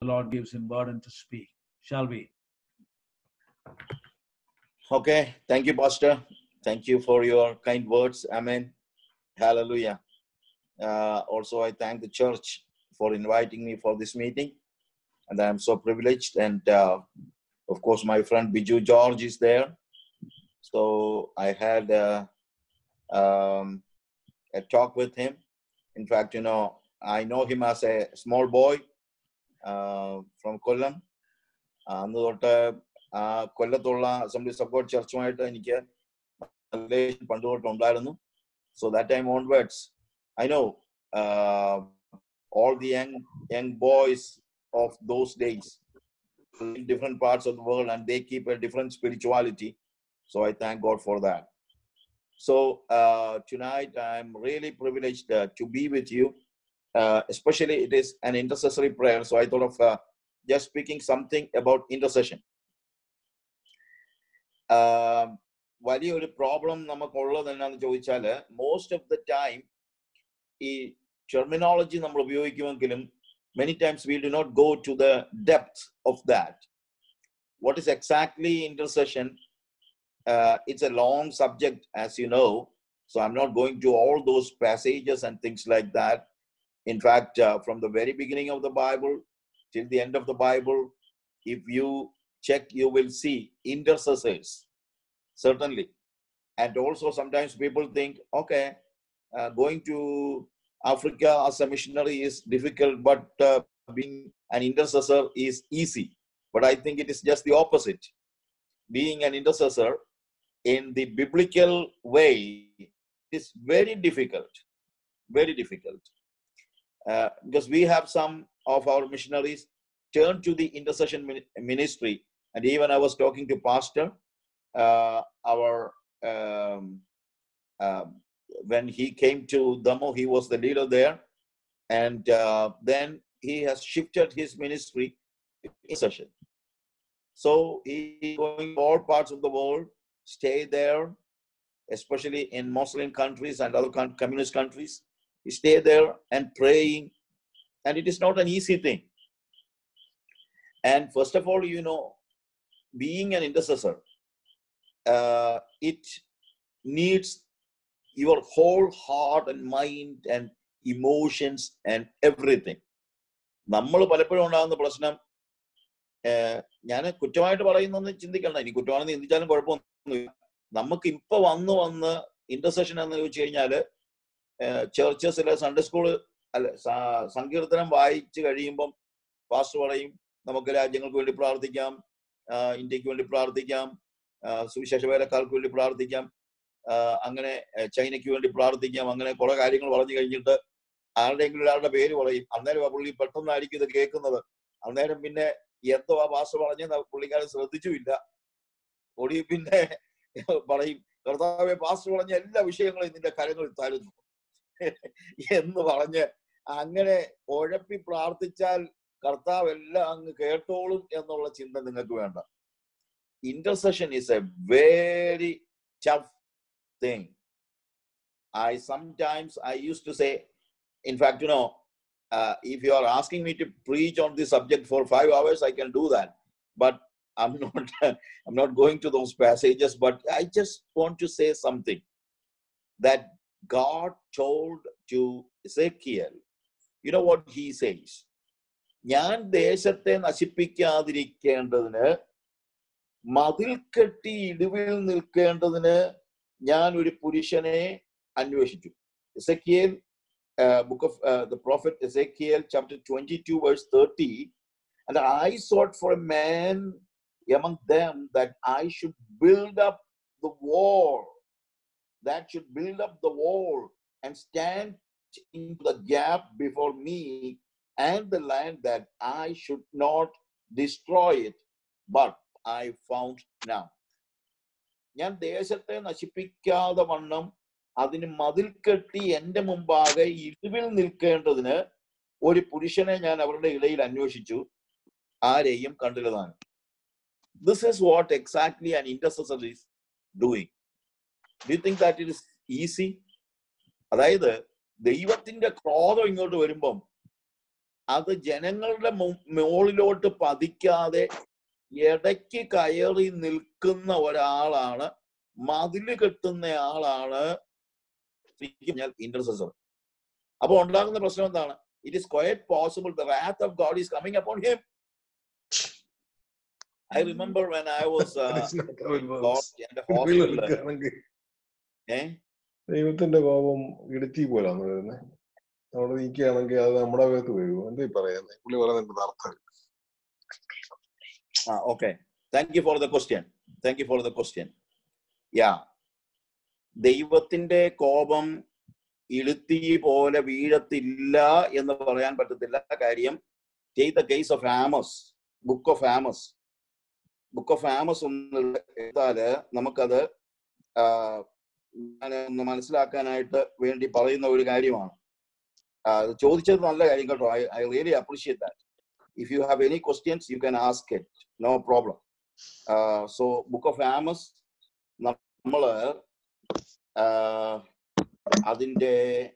the Lord gives him burden to speak. Shall we? Okay, thank you, Pastor. Thank you for your kind words. Amen. Hallelujah. Uh, also, I thank the church for inviting me for this meeting, and I am so privileged. And uh, of course, my friend Biju George is there. So I had uh, um, a talk with him. In fact, you know, I know him as a small boy uh, from Kollam. അന്ന് തൊട്ട് ആ കൊല്ലത്തുള്ള assembly support ചർച്ചുമായിട്ട് എനിക്ക് relation പണ്ട് തൊട്ട് ഉണ്ടായിരുന്നു so that time onwards I know all the young young boys of those days in different parts of the world and they keep a different spirituality so i thank god for that so uh, tonight i'm really privileged uh, to be with you uh, especially it is an intercessory prayer so i thought of uh, just speaking something about intercession um, വലിയൊരു problem നമുക്കുള്ളത് എന്നാന്ന് ചോദിച്ചാൽ most of the time ഈ terminology നമ്മൾ ഉപയോഗിക്കുമെങ്കിലും many times we do not go to the depth of that what is exactly intercession it's a long subject as you know so I'm not going to all those passages and things like that in fact from the very beginning of the Bible till the end of the bible if you check you will see intercessors certainly and also sometimes people think okay uh, going to africa as a missionary is difficult but uh, being an intercessor is easy but i think it is just the opposite being an intercessor in the biblical way is very difficult very difficult uh, because we have some of our missionaries turn to the intercession min- ministry and even i was talking to pastor uh, our um, um, when he came to damo he was the leader there and uh, then he has shifted his ministry to intercession so he going all parts of the world stay there especially in muslim countries and other coun- communist countries he stay there and praying and it is not an easy thing and first of all you know being an intercessor uh, it needs your whole heart and mind and emotions and everything നമ്മൾ പലപ്പോഴും ഉണ്ടാകുന്ന പ്രശ്നം ഞാൻ കുറ്റമായിട്ട് പറയുന്നൊന്നും ചിന്തിക്കണ്ട ഇനി കുറ്റമാണെന്ന് ചിന്തിച്ചാലും കുഴപ്പമൊന്നുമില്ല നമുക്ക് ഇപ്പൊ വന്ന് വന്ന് ഇന്റർസെഷൻ എന്ന് ചോദിച്ചു കഴിഞ്ഞാല് ചേർച്ചസിലെ സൺഡേ സ്കൂള് അല്ല സ- സങ്കീർത്തനം വായിച്ചു കഴിയുമ്പം പാസ്റ്റർ പറയും നമുക്ക് രാജ്യങ്ങൾക്ക് വേണ്ടി പ്രാർത്ഥിക്കാം ആ, ഇന്ത്യക്ക് വേണ്ടി പ്രാർത്ഥിക്കാം ആ, സുവിശേഷ വേലക്കാർക്ക് വേണ്ടി പ്രാർത്ഥിക്കാം ആ, അങ്ങനെ ആ, ചൈനയ്ക്ക് വേണ്ടി പ്രാർത്ഥിക്കാം അങ്ങനെ കുറെ കാര്യങ്ങൾ പറഞ്ഞു കഴിഞ്ഞിട്ട് ആരുടെയെങ്കിലും ഒരാളുടെ പേര് പറയും അന്നേരം ആ പുള്ളി പെട്ടെന്നായിരിക്കും ഇത് കേൾക്കുന്നത് അന്നേരം പിന്നെ എന്തോ ആ പാസ്റ്റർ പറഞ്ഞെന്ന് പുള്ളിക്കാരൻ ശ്രദ്ധിച്ചുമില്ല ഒടി പിന്നെ പറയും കർത്താവെ പാസ്റ്റർ പറഞ്ഞ എല്ലാ വിഷയങ്ങളും നിന്റെ കരങ്ങളിൽ തരുന്നു എന്ന് പറഞ്ഞ് അങ്ങനെ ഉഴപ്പി പ്രാർത്ഥിച്ചാൽ കർത്താവ് എല്ലാം അങ്ങ് കേട്ടോളും എന്നുള്ള ചിന്ത നിങ്ങൾക്ക് വേണ്ട intercession is a very tough thing I sometimes I use to say in fact you know if you are asking me to preach on this subject for five hours, I can do that. But I'm not. I'm not going to those passages. But I just want to say something that God told to Ezekiel. You know what he says? ഞാൻ ദേശത്തെ നശിപ്പിക്കാതിരിക്കേണ്ടതിന് മതിൽ കെട്ടി ഇടിവിൽ നിൽക്കേണ്ടതിന് ഞാൻ ഒരു പുരുഷനെ അന്വേഷിച്ചു Ezekiel book of uh, the prophet Ezekiel, chapter 22, verse 30. And I sought for a man among them that I should build up the wall, that should build up the wall and stand into the gap before me and the land that I should not destroy it, but I found now. ഞാൻ ദേശത്തെ നശിപ്പിക്കാതെ വണ്ണം അതിന് മതിൽ കെട്ടി എന്റെ മുമ്പാകെ ഇടിവിൽ നിൽക്കേണ്ടതിന് ഒരു പുരുഷനെ ഞാൻ അവരുടെ ഇടയിൽ അന്വേഷിച്ചു ആരെയും കണ്ടില്ലതാണ് this is what exactly an intercessor is doing do think that it is easy അതായത് ദൈവത്തിന്റെ ക്രോധം ഇങ്ങോട്ട് വരുമ്പം അത് ജനങ്ങളുടെ മു- മുകളിലോട്ട് പതിക്കാതെ ഇടയ്ക്ക് കയറി നിൽക്കുന്ന ഒരാളാണ് മതില് കെട്ടുന്ന ആളാണ് ഇന്റർസെസർ അപ്പൊ ഉണ്ടാകുന്ന പ്രശ്നം എന്താണ് it is quite possible the wrath of God is coming upon him I remember when I was എന്റെ ഹോസ്പിറ്റലില് ആണെങ്കിൽ ഏഹ് ദൈവത്തിന്റെ കോപം ഇടുത്തി പോലാന്ന് വരുന്നത് അവിടെ നീക്കുകയാണെങ്കിൽ അത് നമ്മുടെ അകത്ത് വരുമോ എന്താ ഈ പറയുന്നത് പുള്ളി പറയുന്നതിന്റെ അർത്ഥം Ah, okay. Thank you for the question. Thank you for the question. Yeah. ദൈവത്തിന്റെ കോപം ഇളുത്തി പോലെ വീഴത്തില്ല എന്ന് പറയാൻ പറ്റത്തില്ല കാര്യം ചെയ്ത case of Amos book of Amos book of Amos ഒന്ന് എടുത്താല് നമുക്കത് ആ, ഞാൻ ഒന്ന് മനസ്സിലാക്കാനായിട്ട് വേണ്ടി പറയുന്ന ഒരു കാര്യമാണ് ആ, ഇത് ചോദിച്ചത് നല്ല കാര്യം കേട്ടോ I I really appreciate that if you have any questions you can ask it no problem so book of Amos നമ്മള് ആഹ്, അതിന്റെ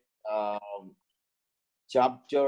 chapter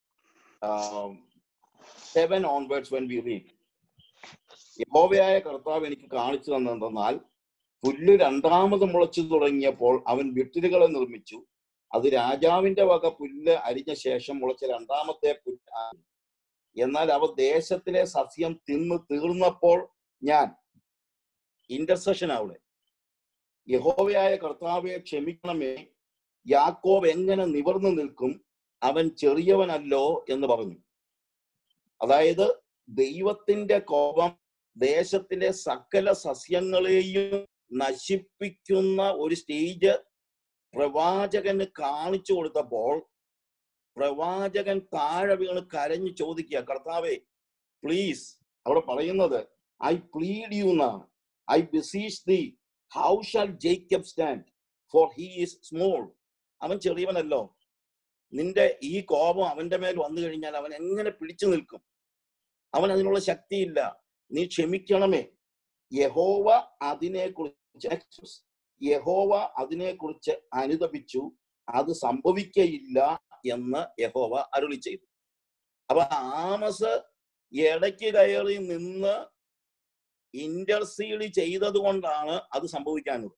seven onwards when we read യഹോവയായ കർത്താവ് എനിക്ക് കാണിച്ചു തന്നെന്നാൽ പുല്ല് രണ്ടാമത് മുളച്ചു തുടങ്ങിയപ്പോൾ അവൻ വിട്ടിലുകളെ നിർമ്മിച്ചു അത് രാജാവിന്റെ വക പുല്ല് അരിഞ്ഞ ശേഷം മുളച്ച രണ്ടാമത്തെ പുല്ല് ആയി. എന്നാൽ അവ ദേശത്തിലെ സസ്യം തിന്ന് തീർന്നപ്പോൾ ഞാൻ ഇന്റർസെഷൻ അവിടെ യഹോവയായ കർത്താവെ ക്ഷമിക്കണമേ യാക്കോബ് എങ്ങനെ നിവർന്നു നിൽക്കും അവൻ ചെറിയവനല്ലോ എന്ന് പറഞ്ഞു അതായത് ദൈവത്തിന്റെ കോപം ദേശത്തിലെ സകല സസ്യങ്ങളെയും നശിപ്പിക്കുന്ന ഒരു സ്റ്റേജ് പ്രവാചകന് കാണിച്ചു കൊടുത്തപ്പോൾ പ്രവാചകൻ താഴെ വീണ് കരഞ്ഞു ചോദിക്കുക കർത്താവെ പ്ലീസ് അവിടെ പറയുന്നത് ഐ പ്ലീഡ് യു എന്നാണ് I beseech thee how shall Jacob stand for he is small അവൻ ചെറിയവനല്ലോ നിന്റെ ഈ കോപം അവന്റെ മേൽ വന്നു കഴിഞ്ഞാൽ അവൻ എങ്ങനെ പിടിച്ചു നിൽക്കും അവൻ അതിനുള്ള ശക്തിയില്ല നീ ക്ഷമിക്കണമേ യഹോവ അതിനെക്കുറിച്ച് യഹോവ അതിനെക്കുറിച്ച് അനുതപിച്ചു അത് സംഭവിക്കയില്ല എന്ന് യഹോവ അരുളി ചെയ്തു അപ്പൊ ആമസ് ഇടയ്ക്ക് കയറി നിന്ന് ഇന്റർസീഡ് ചെയ്തത് കൊണ്ടാണ് അത് സംഭവിക്കാനുള്ളത്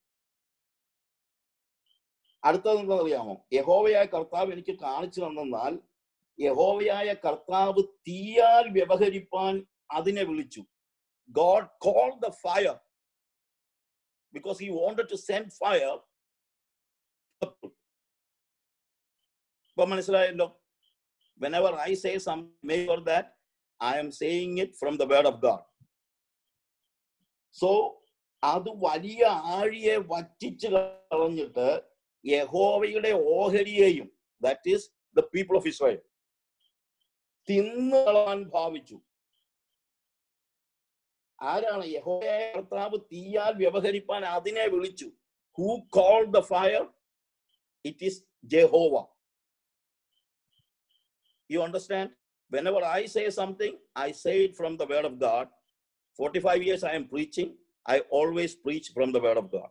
അടുത്തത് എന്താ അറിയാമോ യഹോവയായ കർത്താവ് എനിക്ക് കാണിച്ചു തന്നാൽ യഹോവയായ കർത്താവ് തീയാൽ വ്യവഹരിപ്പാൻ അതിനെ വിളിച്ചു God call the fire because he wanted to send fire ഇപ്പൊ മനസ്സിലായല്ലോ whenever I say something, make sure that I am saying it from the word of God. So അത് വലിയ ആഴിയെ വറ്റിച്ച് കളഞ്ഞിട്ട് യഹോവയുടെ ഓഹരിയെയും that is the people of Israel തിന്നു കളയാൻ ഭാവിച്ചു ആരാണ് യഹോവയായ കർത്താവ് തീയാൽ വ്യവഹരിപ്പാൻ അതിനെ വിളിച്ചു who call the fire it is Jehovah You understand? Whenever I say something, I say it from the word of God. 45 years I am preaching, I always preach from the word of God.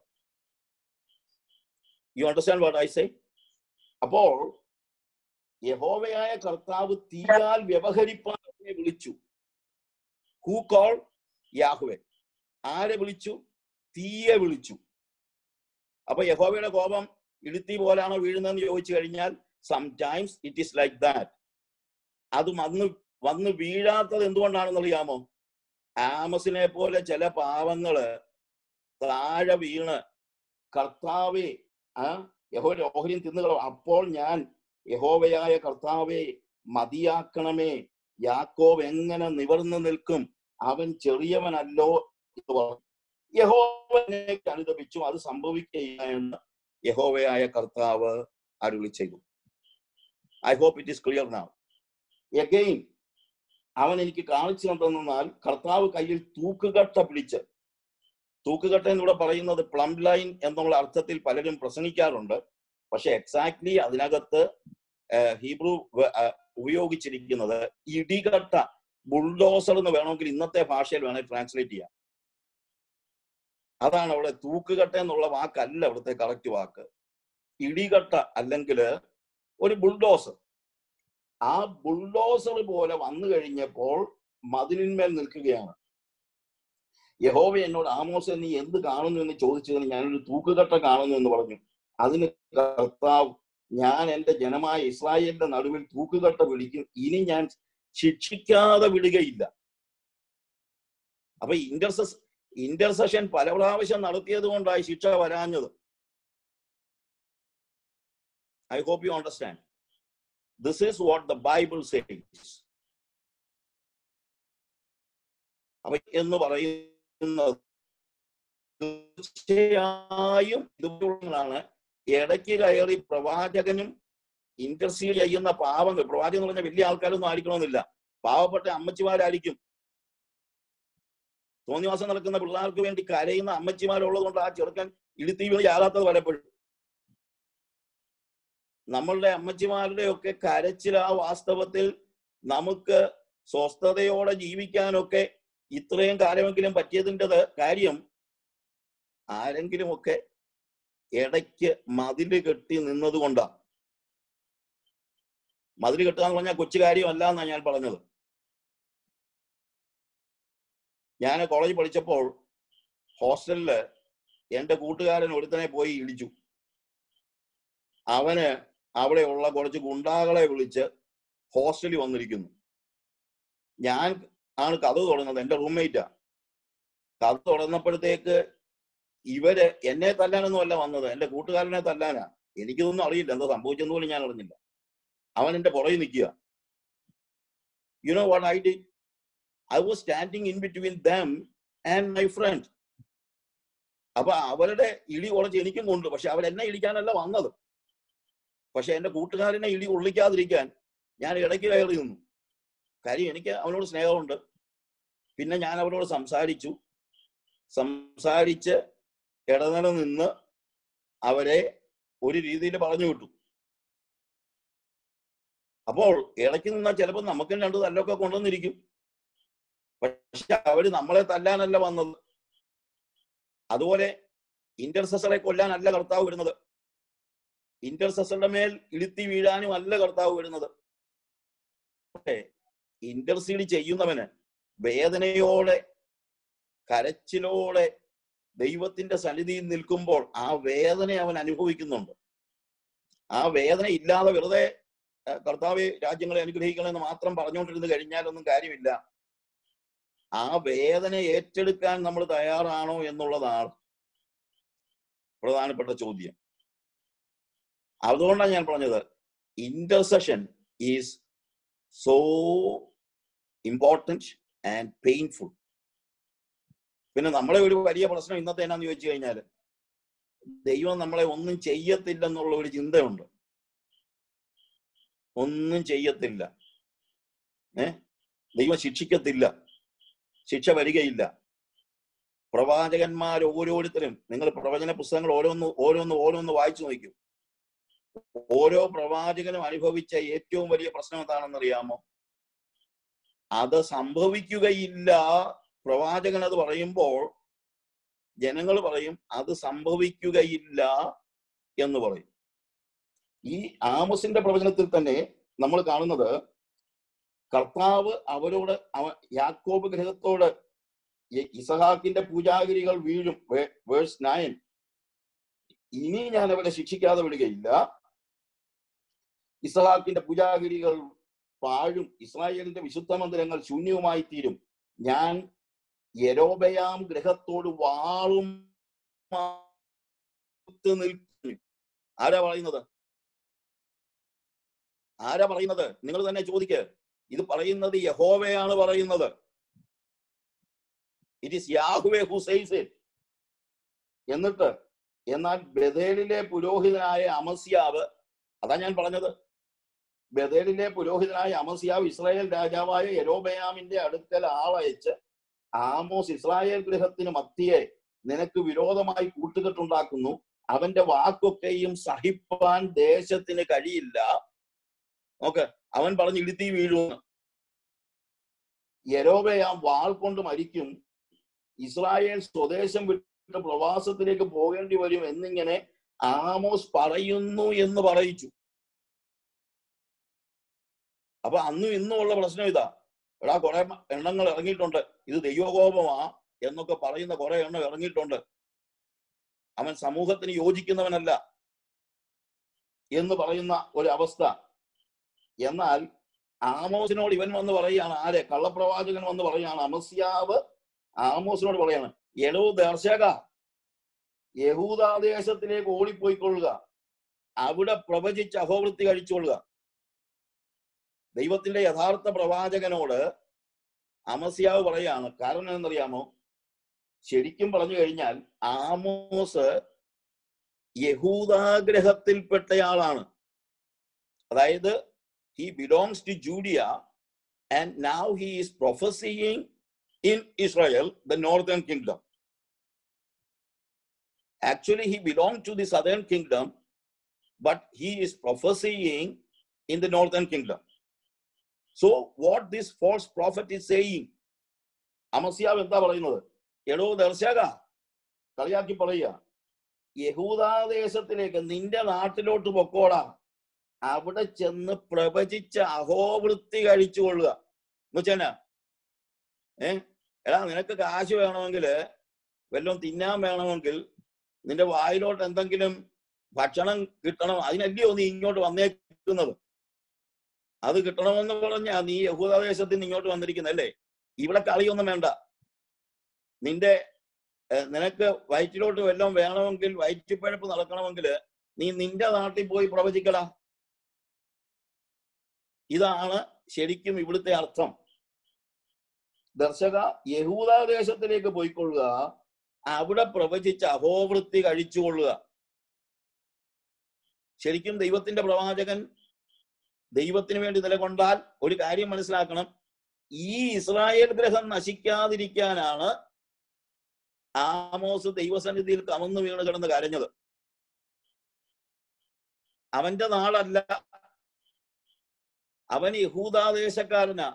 You understand what I say? അപ്പോൾ യഹോവയായ കർത്താവ് തീയാൽ വ്യവഹരിപ്പാൻ അവനെ വിളിച്ചു who call Yahweh ആരെ വിളിച്ചു തീയെ വിളിച്ചു അപ്പൊ യഹോവയുടെ കോപം ഇടുത്തി പോലാണോ വീഴുന്നതെന്ന് ചോദിച്ചു കഴിഞ്ഞാൽ sometimes it is like that അത് വന്ന് വന്ന് വീഴാത്തത് എന്തുകൊണ്ടാണെന്ന് അറിയാമോ ആമസിനെ പോലെ ചില പാവങ്ങള് താഴെ വീണ് കർത്താവെ ആ യഹോയുടെ ഓഹരിയും തിന്നുകളോ അപ്പോൾ ഞാൻ യഹോവയായ കർത്താവെ മതിയാക്കണമേ യാക്കോബ് എങ്ങനെ നിവർന്നു നിൽക്കും അവൻ ചെറിയവനല്ലോ എന്ന് പറഞ്ഞു യഹോവനെ അനുദപിച്ചു അത് സംഭവിക്കുകയില്ല എന്ന് യഹോവയായ കർത്താവ് അരുളി ചെയ്തു I hope it is clear now again അവൻ എനിക്ക് കാണിച്ചു തന്നാൽ കർത്താവ് കയ്യിൽ തൂക്കുകട്ട പിടിച്ച് തൂക്കുകട്ട എന്നിവിടെ പറയുന്നത് പ്ലം ലൈൻ എന്നുള്ള അർത്ഥത്തിൽ പലരും പ്രസംഗിക്കാറുണ്ട് പക്ഷെ എക്സാക്ട്ലി അതിനകത്ത് ഹീബ്രു ഉപയോഗിച്ചിരിക്കുന്നത് ഇടികട്ട ബുൾഡോസർ എന്ന് വേണമെങ്കിൽ ഇന്നത്തെ ഭാഷയിൽ വേണമെങ്കിൽ ട്രാൻസ്ലേറ്റ് ചെയ്യാം അതാണ് അവിടെ തൂക്കുകട്ട എന്നുള്ള വാക്കല്ല അവിടുത്തെ കറക്റ്റ് വാക്ക് ഇടികട്ട അല്ലെങ്കിൽ ഒരു ബുൾഡോസർ ആ ബുൾഡോസർ പോലെ വന്നു കഴിഞ്ഞപ്പോൾ മതിലിന്മേൽ നിൽക്കുകയാണ് യഹോവ എന്നോട് ആമോസ് നീ എന്ത് കാണുന്നു എന്ന് ചോദിച്ചതിന് ഞാനൊരു തൂക്കുകട്ട കാണുന്നു എന്ന് പറഞ്ഞു അതിന് കർത്താവ് ഞാൻ എന്റെ ജനമായ ഇസ്രായേലിന്റെ നടുവിൽ തൂക്കുകട്ട വിളിക്കും ഇനി ഞാൻ ശിക്ഷിക്കാതെ വിടുകയില്ല അപ്പൊ ഇന്റർസെസ് ഇന്റർസെഷൻ പല പ്രാവശ്യം നടത്തിയത് കൊണ്ടായി ശിക്ഷ വരാഞ്ഞത് I hope you understand this is what the Bible says അപ്പൊ എന്ന് പറയുന്നത് തീർച്ചയായും ഇതുപോലാണ് ഇടയ്ക്ക് കയറി പ്രവാചകനും ഇന്റർസീഡ് ചെയ്യുന്ന പാവങ്ങൾ പ്രവാചകൻ എന്ന് പറഞ്ഞ വലിയ ആൾക്കാരൊന്നും ആയിരിക്കണമെന്നില്ല പാവപ്പെട്ട അമ്മച്ചിമാരായിരിക്കും തോന്നിവാസം നടക്കുന്ന പിള്ളേർക്ക് വേണ്ടി കരയുന്ന അമ്മച്ചിമാരുള്ളത് കൊണ്ട് ആ ചെറുക്കൻ ഇടുത്തി വീണ് ചാകാത്തത് പലപ്പോഴും നമ്മളുടെ അമ്മച്ചിമാരുടെ ഒക്കെ കരച്ചിൽ ആ വാസ്തവത്തിൽ നമുക്ക് സ്വസ്ഥതയോടെ ജീവിക്കാനൊക്കെ ഇത്രയും കാലമെങ്കിലും പറ്റിയതിൻ്റെ കാര്യം ആരെങ്കിലും ഒക്കെ ഇടയ്ക്ക് മതില് കെട്ടി നിന്നത് കൊണ്ടാ മതില് കെട്ടുക എന്ന് പറഞ്ഞാൽ കൊച്ചു കാര്യമല്ല എന്നാണ് ഞാൻ പറഞ്ഞത് ഞാൻ കോളേജിൽ പഠിച്ചപ്പോൾ ഹോസ്റ്റലില് എന്റെ കൂട്ടുകാരൻ ഒരുത്തനെ പോയി ഇടിച്ചു അവന് അവിടെയുള്ള കുറച്ച് ഗുണ്ടാകളെ വിളിച്ച് ഹോസ്റ്റലിൽ വന്നിരിക്കുന്നു ഞാൻ ആണ് കഥ തുറന്നത് എന്റെ റൂംമേറ്റാ കഥ തുറന്നപ്പോഴത്തേക്ക് ഇവര് എന്നെ തല്ലാനൊന്നും അല്ല വന്നത് എന്റെ കൂട്ടുകാരനെ തല്ലാനാ എനിക്കിതൊന്നും അറിയില്ല എന്താ സംഭവിച്ചെന്ന് പോലും ഞാൻ അറിഞ്ഞില്ല അവൻ എന്റെ പുറകെ നിൽക്കുക you know what I did I was standing in between them and my friend അപ്പൊ അവരുടെ ഇടി കുറച്ച് എനിക്കും കൊണ്ടു പക്ഷെ അവരെന്നെ ഇടിക്കാനല്ല വന്നത് പക്ഷെ എന്റെ കൂട്ടുകാരനെ ഇടി കൊള്ളിക്കാതിരിക്കാൻ ഞാൻ ഇടയ്ക്ക് കയറി നിന്നു കാര്യം എനിക്ക് അവനോട് സ്നേഹമുണ്ട് പിന്നെ ഞാൻ അവരോട് സംസാരിച്ചു സംസാരിച്ച് ഇടനില നിന്ന് അവരെ ഒരു രീതിയിൽ പറഞ്ഞു വിട്ടു അപ്പോൾ ഇടയ്ക്ക് നിന്നാൽ ചിലപ്പോൾ നമുക്കും രണ്ട് തല്ലൊക്കെ കൊണ്ടുവന്നിരിക്കും പക്ഷെ അവര് നമ്മളെ തല്ലാനല്ല വന്നത് അതുപോലെ ഇന്റർസെസറെ കൊല്ലാനല്ല കർത്താവ് വരുന്നത് ഇന്റർസെസറുടെ മേൽ ഇഴുത്തി വീഴാനും അല്ല കർത്താവ് വരുന്നത് പക്ഷേ ഇന്റർസീഡ് ചെയ്യുന്നവന് വേദനയോടെ കരച്ചിലോടെ ദൈവത്തിന്റെ സന്നിധിയിൽ നിൽക്കുമ്പോൾ ആ വേദന അവൻ അനുഭവിക്കുന്നുണ്ട് ആ വേദന ഇല്ലാതെ വെറുതെ ഏഹ്, കർത്താവ് രാജ്യങ്ങളെ അനുഗ്രഹിക്കണമെന്ന് മാത്രം പറഞ്ഞുകൊണ്ടിരുന്ന് കഴിഞ്ഞാലൊന്നും കാര്യമില്ല ആ വേദന ഏറ്റെടുക്കാൻ നമ്മൾ തയ്യാറാണോ എന്നുള്ളതാണ് പ്രധാനപ്പെട്ട ചോദ്യം അതുകൊണ്ടാണ് ഞാൻ പറഞ്ഞത് intercession is so important and painful പിന്നെ നമ്മളെ ഒരു വലിയ പ്രശ്നം ഇന്നത്തെ എന്നാന്ന് ചോദിച്ചു കഴിഞ്ഞാൽ ദൈവം നമ്മളെ ഒന്നും ചെയ്യത്തില്ലെന്നുള്ള ഒരു ചിന്തയുണ്ട് ഒന്നും ചെയ്യത്തില്ല ഏ ദൈവം ശിക്ഷിക്കത്തില്ല ശിക്ഷ വരികയില്ല പ്രവാചകന്മാർ ഓരോരുത്തരും നിങ്ങൾ പ്രവചന പുസ്തകങ്ങൾ ഓരോന്ന് ഓരോന്ന് ഓരോന്ന് വായിച്ചു നോക്കൂ ഓരോ പ്രവാചകനും അനുഭവിച്ച ഏറ്റവും വലിയ പ്രശ്നം എന്താണെന്ന് അറിയാമോ അത് സംഭവിക്കുകയില്ല പ്രവാചകൻ അത് പറയുമ്പോൾ ജനങ്ങൾ പറയും അത് സംഭവിക്കുകയില്ല എന്ന് പറയും ഈ ആമസിന്റെ പ്രവചനത്തിൽ തന്നെ നമ്മൾ കാണുന്നത് കർത്താവ് അവരോട് അവ യാക്കോബ് ഗ്രഹത്തോട് ഈ- ഇസഹാക്കിന്റെ പൂജാഗിരികൾ വീഴും വേഴ്സ് നയൻ ഇനി ഞാൻ അവരെ ശിക്ഷിക്കാതെ വിടുകയില്ല ഇസഹാക്കിന്റെ പൂജാഗിരികൾ പാഴും ഇസ്രായേലിന്റെ വിശുദ്ധ മന്ദിരങ്ങൾ ശൂന്യവുമായി തീരും ഞാൻ യരോബയാം ഗ്രഹത്തോട് വാളും നിൽക്കും ആരാ പറയുന്നത് ആരാ പറയുന്നത് നിങ്ങൾ തന്നെ ചോദിക്ക് ഇത് പറയുന്നത് യഹോവയാണ് പറയുന്നത് it is Yahweh who says it എന്നിട്ട് എന്നാൽ ബദേലിലെ പുരോഹിതനായ അമസ്യാവ് അതാ ഞാൻ പറഞ്ഞത് ബദേലിലെ പുരോഹിതനായ അമസ്യാവ് ഇസ്രായേൽ രാജാവായ യരോബയാമിന്റെ അടുക്കൽ ആളയച്ച് ആമോസ് ഇസ്രായേൽ ഗൃഹത്തിന് മത്തിയെ നിനക്ക് വിരോധമായി കൂട്ടുകെട്ടുണ്ടാക്കുന്നു അവന്റെ വാക്കൊക്കെയും സഹിപ്പാൻ ദേശത്തിന് കഴിയില്ല നോക്ക് അവൻ പറഞ്ഞ് ഇടുത്തി വീഴുമെന്ന് യരോബയാം വാൾ കൊണ്ട് മരിക്കും ഇസ്രായേൽ സ്വദേശം വിട്ട് പ്രവാസത്തിലേക്ക് പോകേണ്ടി വരും എന്നിങ്ങനെ ആമോസ് പറയുന്നു എന്ന് പറയിച്ചു അപ്പൊ അന്നും ഇന്നും ഉള്ള പ്രശ്നം ഇതാ എടാ കുറെ എണ്ണങ്ങൾ ഇറങ്ങിയിട്ടുണ്ട് ഇത് ദൈവകോപമാ എന്നൊക്കെ പറയുന്ന കുറെ എണ്ണം ഇറങ്ങിയിട്ടുണ്ട് അവൻ സമൂഹത്തിന് യോജിക്കുന്നവനല്ല എന്ന് പറയുന്ന ഒരു അവസ്ഥ എന്നാൽ ആമോസിനോട് ഇവൻ വന്ന് പറയുകയാണ് ആരെ കള്ളപ്രവാചകൻ വന്ന് പറയുകയാണ് അമസ്യാവ് ആമോസിനോട് പറയാണ് എടോ ദർശക യഹൂദാദേശത്തിലേക്ക് ഓടിപ്പോയിക്കൊള്ളുക അവിടെ പ്രവചിച്ച് അഹോവൃത്തി കഴിച്ചുകൊള്ളുക ദൈവത്തിന്റെ യഥാർത്ഥ പ്രവാചകനോട് അമസ്യാവ് പറയാണ് കാരണം എന്നറിയാമോ ശരിക്കും പറഞ്ഞു കഴിഞ്ഞാൽ ആമോസ് യഹൂദാഗ്രഹത്തിൽപ്പെട്ടയാളാണ് അതായത് he belongs to Judea and now he is prophesying in Israel the northern kingdom actually he belong to the southern kingdom but he is prophesying in the northern kingdom. So, what this false prophet is saying, അമസ്യാവ് എന്താ പറയുന്നത് എടോ ദർശക കളിയാക്കി പറയുക യഹൂദാദേശത്തിലേക്ക് നിന്റെ നാട്ടിലോട്ട് പൊക്കോടാ അവിടെ ചെന്ന് പ്രവചിച്ച അഹോവൃത്തി കഴിച്ചു കൊള്ളുക എന്നുവെച്ചാ ഏ എടാ നിനക്ക് കാശ് വേണമെങ്കിൽ വല്ലതും തിന്നാൻ വേണമെങ്കിൽ നിന്റെ വായിലോട്ട് എന്തെങ്കിലും ഭക്ഷണം കിട്ടണം അതിനല്ലയോ നീ ഇങ്ങോട്ട് വന്നേക്കുന്നത് അത് കിട്ടണമെന്ന് പറഞ്ഞാ നീ യഹൂദദേശത്തിൽ നിന്ന് ഇങ്ങോട്ട് വന്നിരിക്കുന്നല്ലേ ഇവിടെ കളിയൊന്നും വേണ്ട നിന്റെ ഏഹ്, നിനക്ക് വയറ്റിലോട്ട് വല്ലതും വേണമെങ്കിൽ വയറ്റിപ്പഴപ്പ് നടക്കണമെങ്കിൽ നീ നിന്റെ നാട്ടിൽ പോയി പ്രവചിക്കടാ ഇതാണ് ശരിക്കും ഇവിടുത്തെ അർത്ഥം ദർശക യഹൂദാദേശത്തിലേക്ക് പോയിക്കൊള്ളുക അവിടെ പ്രവചിച്ച് അഹോവൃത്തി കഴിച്ചുകൊള്ളുക ശരിക്കും ദൈവത്തിന്റെ പ്രവാചകൻ ദൈവത്തിന് വേണ്ടി നിലകൊണ്ടാൽ ഒരു കാര്യം മനസ്സിലാക്കണം ഈ ഇസ്രായേൽ ഗ്രഹം നശിക്കാതിരിക്കാനാണ് ആമോസ് ദൈവസന്നിധിയിൽ കമന്നു വീണ് കിടന്ന് കരഞ്ഞത് അവന്റെ നാടല്ല അവൻ യഹൂദാദേശക്കാരനാ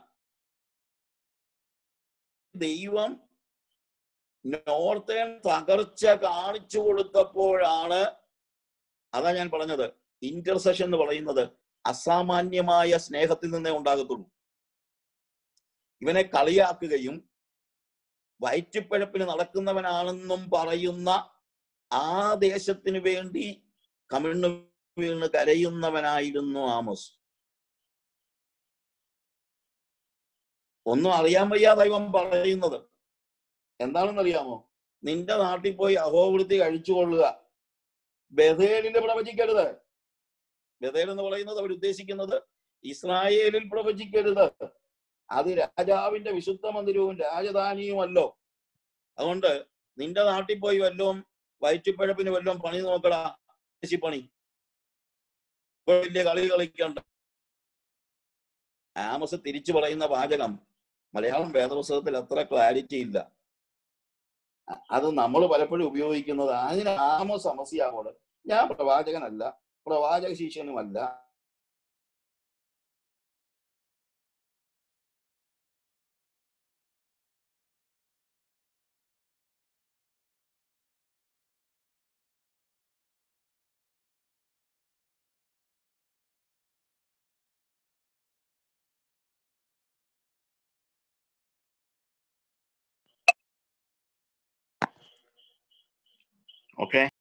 ദൈവം നോർത്തേൺ തകർച്ച കാണിച്ചു കൊടുത്തപ്പോഴാണ് അതാ ഞാൻ പറഞ്ഞത് ഇന്റർസെഷൻ എന്ന് പറയുന്നത് അസാമാന്യമായ സ്നേഹത്തിൽ നിന്നേ ഉണ്ടാകത്തുള്ളൂ ഇവനെ കളിയാക്കുകയും വയറ്റിപ്പഴപ്പിന് നടക്കുന്നവനാണെന്നും പറയുന്ന ആ ദേശത്തിന് വേണ്ടി കമിഴ്ന്നു വീണ് കരയുന്നവനായിരുന്നു ആമോസ് ഒന്നും അറിയാൻ വയ്യാ ദൈവം പറയുന്നത് എന്താണെന്ന് അറിയാമോ നിന്റെ നാട്ടിൽ പോയി അഹോവൃത്തി കഴിച്ചുകൊള്ളുക ബഥേലിൽ പ്രവചിക്കരുത് ബഥേൽ എന്ന് പറയുന്നത് അവർ ഉദ്ദേശിക്കുന്നത് ഇസ്രായേലിൽ പ്രവചിക്കരുത് അത് രാജാവിന്റെ വിശുദ്ധ മന്ദിരവും രാജധാനിയുമല്ലോ അതുകൊണ്ട് നിന്റെ നാട്ടിൽ പോയി വല്ലതും വയറ്റിപ്പഴപ്പിന് വല്ലതും പണി നോക്കടാ പണി ഇപ്പൊ വലിയ കളി കളിക്കണ്ട ആമസ് തിരിച്ചു പറയുന്ന വാചകം മലയാളം വേദപുസ്തകത്തിൽ അത്ര ക്ലാരിറ്റി ഇല്ല അത് നമ്മൾ പലപ്പോഴും ഉപയോഗിക്കുന്നത് അതിന് ആമോ സമസ്യാവോട് ഞാൻ പ്രവാചകനല്ല പ്രവാചക ശിഷ്യനുമല്ല ഓക്കെ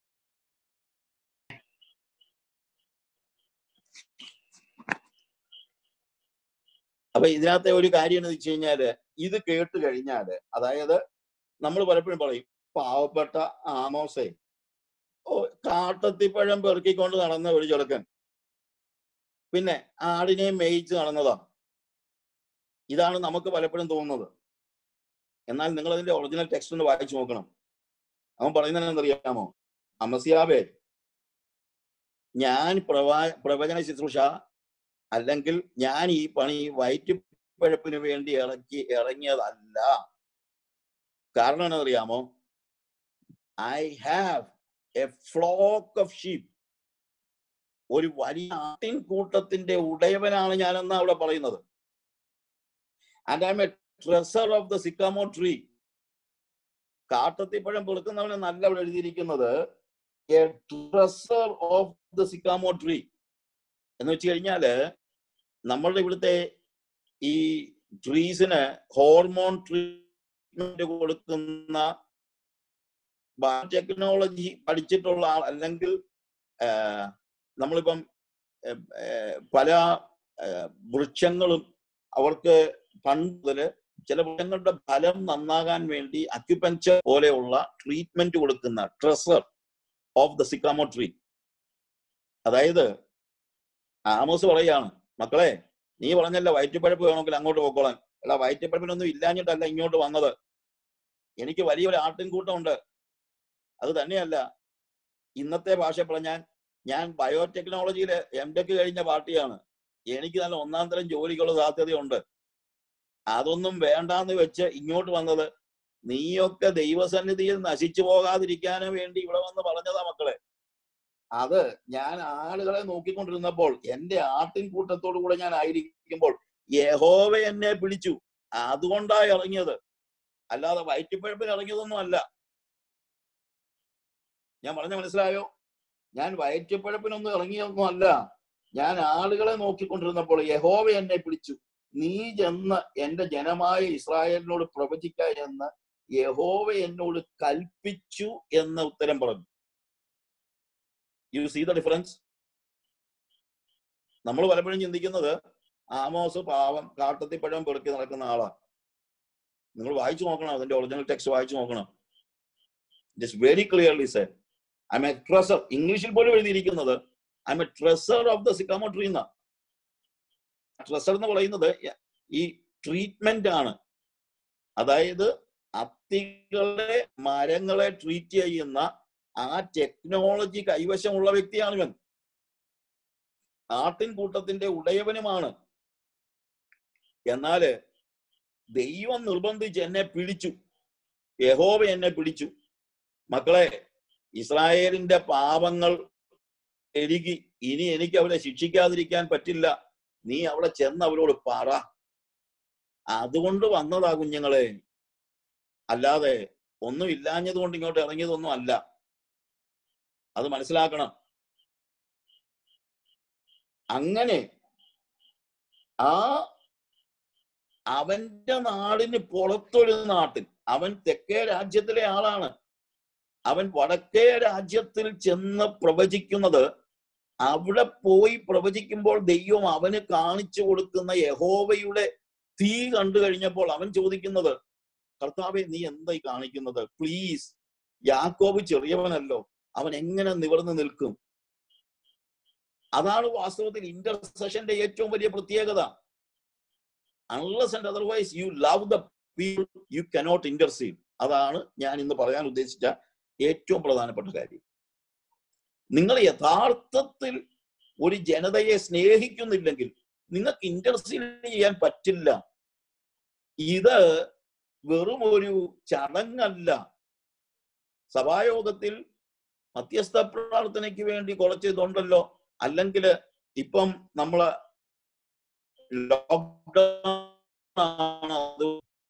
അപ്പൊ ഇതിനകത്തെ ഒരു കാര്യം എന്ന് വെച്ച് കഴിഞ്ഞാല് ഇത് കേട്ട് കഴിഞ്ഞാല് അതായത് നമ്മൾ പലപ്പോഴും പറയും പാവപ്പെട്ട ആമോസേ ഓ കാട്ടത്തിപ്പഴം പെറുക്കിക്കൊണ്ട് നടന്ന ഒരു ചെറുക്കൻ പിന്നെ ആടിനെ മേയിച്ച് നടന്നതാ ഇതാണ് നമുക്ക് പലപ്പോഴും തോന്നുന്നത് എന്നാൽ നിങ്ങൾ അതിന്റെ ഒറിജിനൽ ടെക്സ്റ്റ് ഒന്ന് വായിച്ചു നോക്കണം അവൻ പറയുന്നത് എന്നറിയാമോ അമസിയാവേ ഞാൻ പ്രവാ പ്രവചന ശുശ്രൂഷ അല്ലെങ്കിൽ ഞാൻ ഈ പണി വയറ്റിപ്പഴപ്പിന് വേണ്ടി ഇറക്കി ഇറങ്ങിയതല്ല കാരണം എന്നറിയാമോ I have a flock of sheep ഒരു വലിയ ആട്ടിൻ കൂട്ടത്തിന്റെ ഉടയവനാണ് ഞാനെന്നാ അവിടെ പറയുന്നത് and I'm a dresser of the sycamore tree കാട്ടത്തിപ്പഴം പെറുക്കുന്നവനെ നല്ല അവിടെ എഴുതിയിരിക്കുന്നത് a dresser of the sycamore tree എന്ന് വെച്ച് കഴിഞ്ഞാല് നമ്മളുടെ ഇവിടുത്തെ ഈ ട്രീസിന് ഹോർമോൺ ട്രീറ്റ്മെന്റ് കൊടുക്കുന്ന ബയോടെക്നോളജി പഠിച്ചിട്ടുള്ള ആൾ അല്ലെങ്കിൽ ആ, നമ്മളിപ്പം ആ, ആ, പല ആ, വൃക്ഷങ്ങളും അവർക്ക് പണ്ട് മുതല് ചില വൃക്ഷങ്ങളുടെ ഫലം നന്നാകാൻ വേണ്ടി അക്യുപഞ്ചർ പോലെയുള്ള ട്രീറ്റ്മെന്റ് കൊടുക്കുന്ന dresser of the sycamore tree അതായത് ആമോസ് പറയാണ് മക്കളെ നീ പറഞ്ഞല്ല വയറ്റുപഴപ്പ് വേണമെങ്കിൽ അങ്ങോട്ട് പോക്കോളാൻ എടാ വയറ്റുപഴപ്പിനൊന്നും ഇല്ലാഞ്ഞിട്ടല്ല ഇങ്ങോട്ട് വന്നത് എനിക്ക് വലിയൊരു ആട്ടിൻകൂട്ടമുണ്ട് അത് തന്നെയല്ല ഇന്നത്തെ ഭാഷ പറഞ്ഞാൽ ഞാൻ ബയോടെക്നോളജിയിൽ എം ടെക് കഴിഞ്ഞ പാർട്ടിയാണ് എനിക്ക് നല്ല ഒന്നാം തരം ജോലിക്കുള്ള സാധ്യതയുണ്ട് അതൊന്നും വേണ്ടാന്ന് വെച്ച് ഇങ്ങോട്ട് വന്നത് നീയൊക്കെ ദൈവസന്നിധിയിൽ നശിച്ചു പോകാതിരിക്കാനും വേണ്ടി ഇവിടെ വന്ന് പറഞ്ഞതാ മക്കളെ അത് ഞാൻ ആളുകളെ നോക്കിക്കൊണ്ടിരുന്നപ്പോൾ എന്റെ ആട്ടിൻ കൂട്ടത്തോടു കൂടെ ഞാൻ ആയിരിക്കുമ്പോൾ യഹോവ എന്നെ പിടിച്ചു അതുകൊണ്ടാ ഇറങ്ങിയത് അല്ലാതെ വയറ്റിപ്പഴപ്പിൽ ഇറങ്ങിയതൊന്നും അല്ല ഞാൻ പറഞ്ഞ മനസ്സിലായോ ഞാൻ വയറ്റിപ്പഴപ്പിനൊന്നും ഇറങ്ങിയൊന്നും അല്ല ഞാൻ ആളുകളെ നോക്കിക്കൊണ്ടിരുന്നപ്പോൾ യഹോവ എന്നെ പിടിച്ചു നീ ചെന്ന് എന്റെ ജനമായ ഇസ്രായേലിനോട് പ്രവചിക്ക എന്ന് യഹോവ എന്നോട് കൽപ്പിച്ചു എന്ന ഉത്തരം പറഞ്ഞു യു സീ ദ ഡിഫറൻസ് നമ്മൾ പലപ്പോഴും ചിന്തിക്കുന്നത് ആമോസ് പാവം കാട്ടത്തിൽ പഴം പെറുക്കി നടക്കുന്ന ആളാ നിങ്ങൾ വായിച്ചു നോക്കണം അതിന്റെ ഒറിജിനൽ ടെക്സ്റ്റ് വായിച്ചു നോക്കണം it very clearly say I a dresser ഇംഗ്ലീഷിൽ പോലും എഴുതിയിരിക്കുന്നത് I a dresser of the sycamore tree എന്ന ട്രസർ എന്ന് പറയുന്നത് ഈ ട്രീറ്റ്മെന്റ് ആണ് അതായത് അത്തികളെ മരങ്ങളെ ട്രീറ്റ് ചെയ്യുന്ന ആ ടെക്നോളജി കൈവശമുള്ള വ്യക്തിയാണ് ഇവൻ ആട്ടിൻകൂട്ടത്തിന്റെ ഉടയവനുമാണ് എന്നാല് ദൈവം നിർബന്ധിച്ച് എന്നെ പിടിച്ചു യഹോവ എന്നെ പിടിച്ചു മക്കളെ ഇസ്രായേലിന്റെ പാപങ്ങൾ എനിക്ക് ഇനി എനിക്ക് അവരെ ശിക്ഷിക്കാതിരിക്കാൻ പറ്റില്ല നീ അവിടെ ചെന്ന് അവരോട് പറ അതുകൊണ്ട് വന്നതാ കുഞ്ഞുങ്ങളെ അല്ലാതെ ഒന്നും ഇല്ലാഞ്ഞത് കൊണ്ട് ഇങ്ങോട്ട് ഇറങ്ങിയതൊന്നും അല്ല അത് മനസ്സിലാക്കണം അങ്ങനെ ആ അവന്റെ നാടിന് പുറത്തൊരു നാട്ടിൽ അവൻ തെക്കേ രാജ്യത്തിലെ ആളാണ് അവൻ വടക്കേ രാജ്യത്തിൽ ചെന്ന് പ്രവചിക്കുന്നത് അവിടെ പോയി പ്രവചിക്കുമ്പോൾ ദൈവം അവന് കാണിച്ചു കൊടുക്കുന്ന യഹോവയുടെ തീ കണ്ടു കഴിഞ്ഞപ്പോൾ അവൻ ചോദിക്കുന്നത് കർത്താവെ നീ എന്തായി കാണിക്കുന്നത് പ്ലീസ് യാക്കോബ് ചെറിയവനല്ലോ അവൻ എങ്ങനെ നിവർന്നു നിൽക്കും അതാണ് വാസ്തവത്തിൽ ഇന്റർസെഷന്റെ ഏറ്റവും വലിയ പ്രത്യേകത unless and otherwise you love the people you cannot intercede അതാണ് ഞാൻ ഇന്ന് പറയാൻ ഉദ്ദേശിച്ച ഏറ്റവും പ്രധാനപ്പെട്ട കാര്യം നിങ്ങൾ യഥാർത്ഥത്തിൽ ഒരു ജനതയെ സ്നേഹിക്കുന്നില്ലെങ്കിൽ നിങ്ങൾക്ക് ഇന്റർസീഡ് ചെയ്യാൻ പറ്റില്ല ഇത് വെറും ഒരു ചടങ്ങല്ല സഭായോഗത്തിൽ മധ്യസ്ഥ പ്രാർത്ഥനയ്ക്ക് വേണ്ടി കുറച്ച് ഇതുണ്ടല്ലോ അല്ലെങ്കിൽ ഇപ്പം നമ്മള് ലോക്ക്ഡൗൺ അത്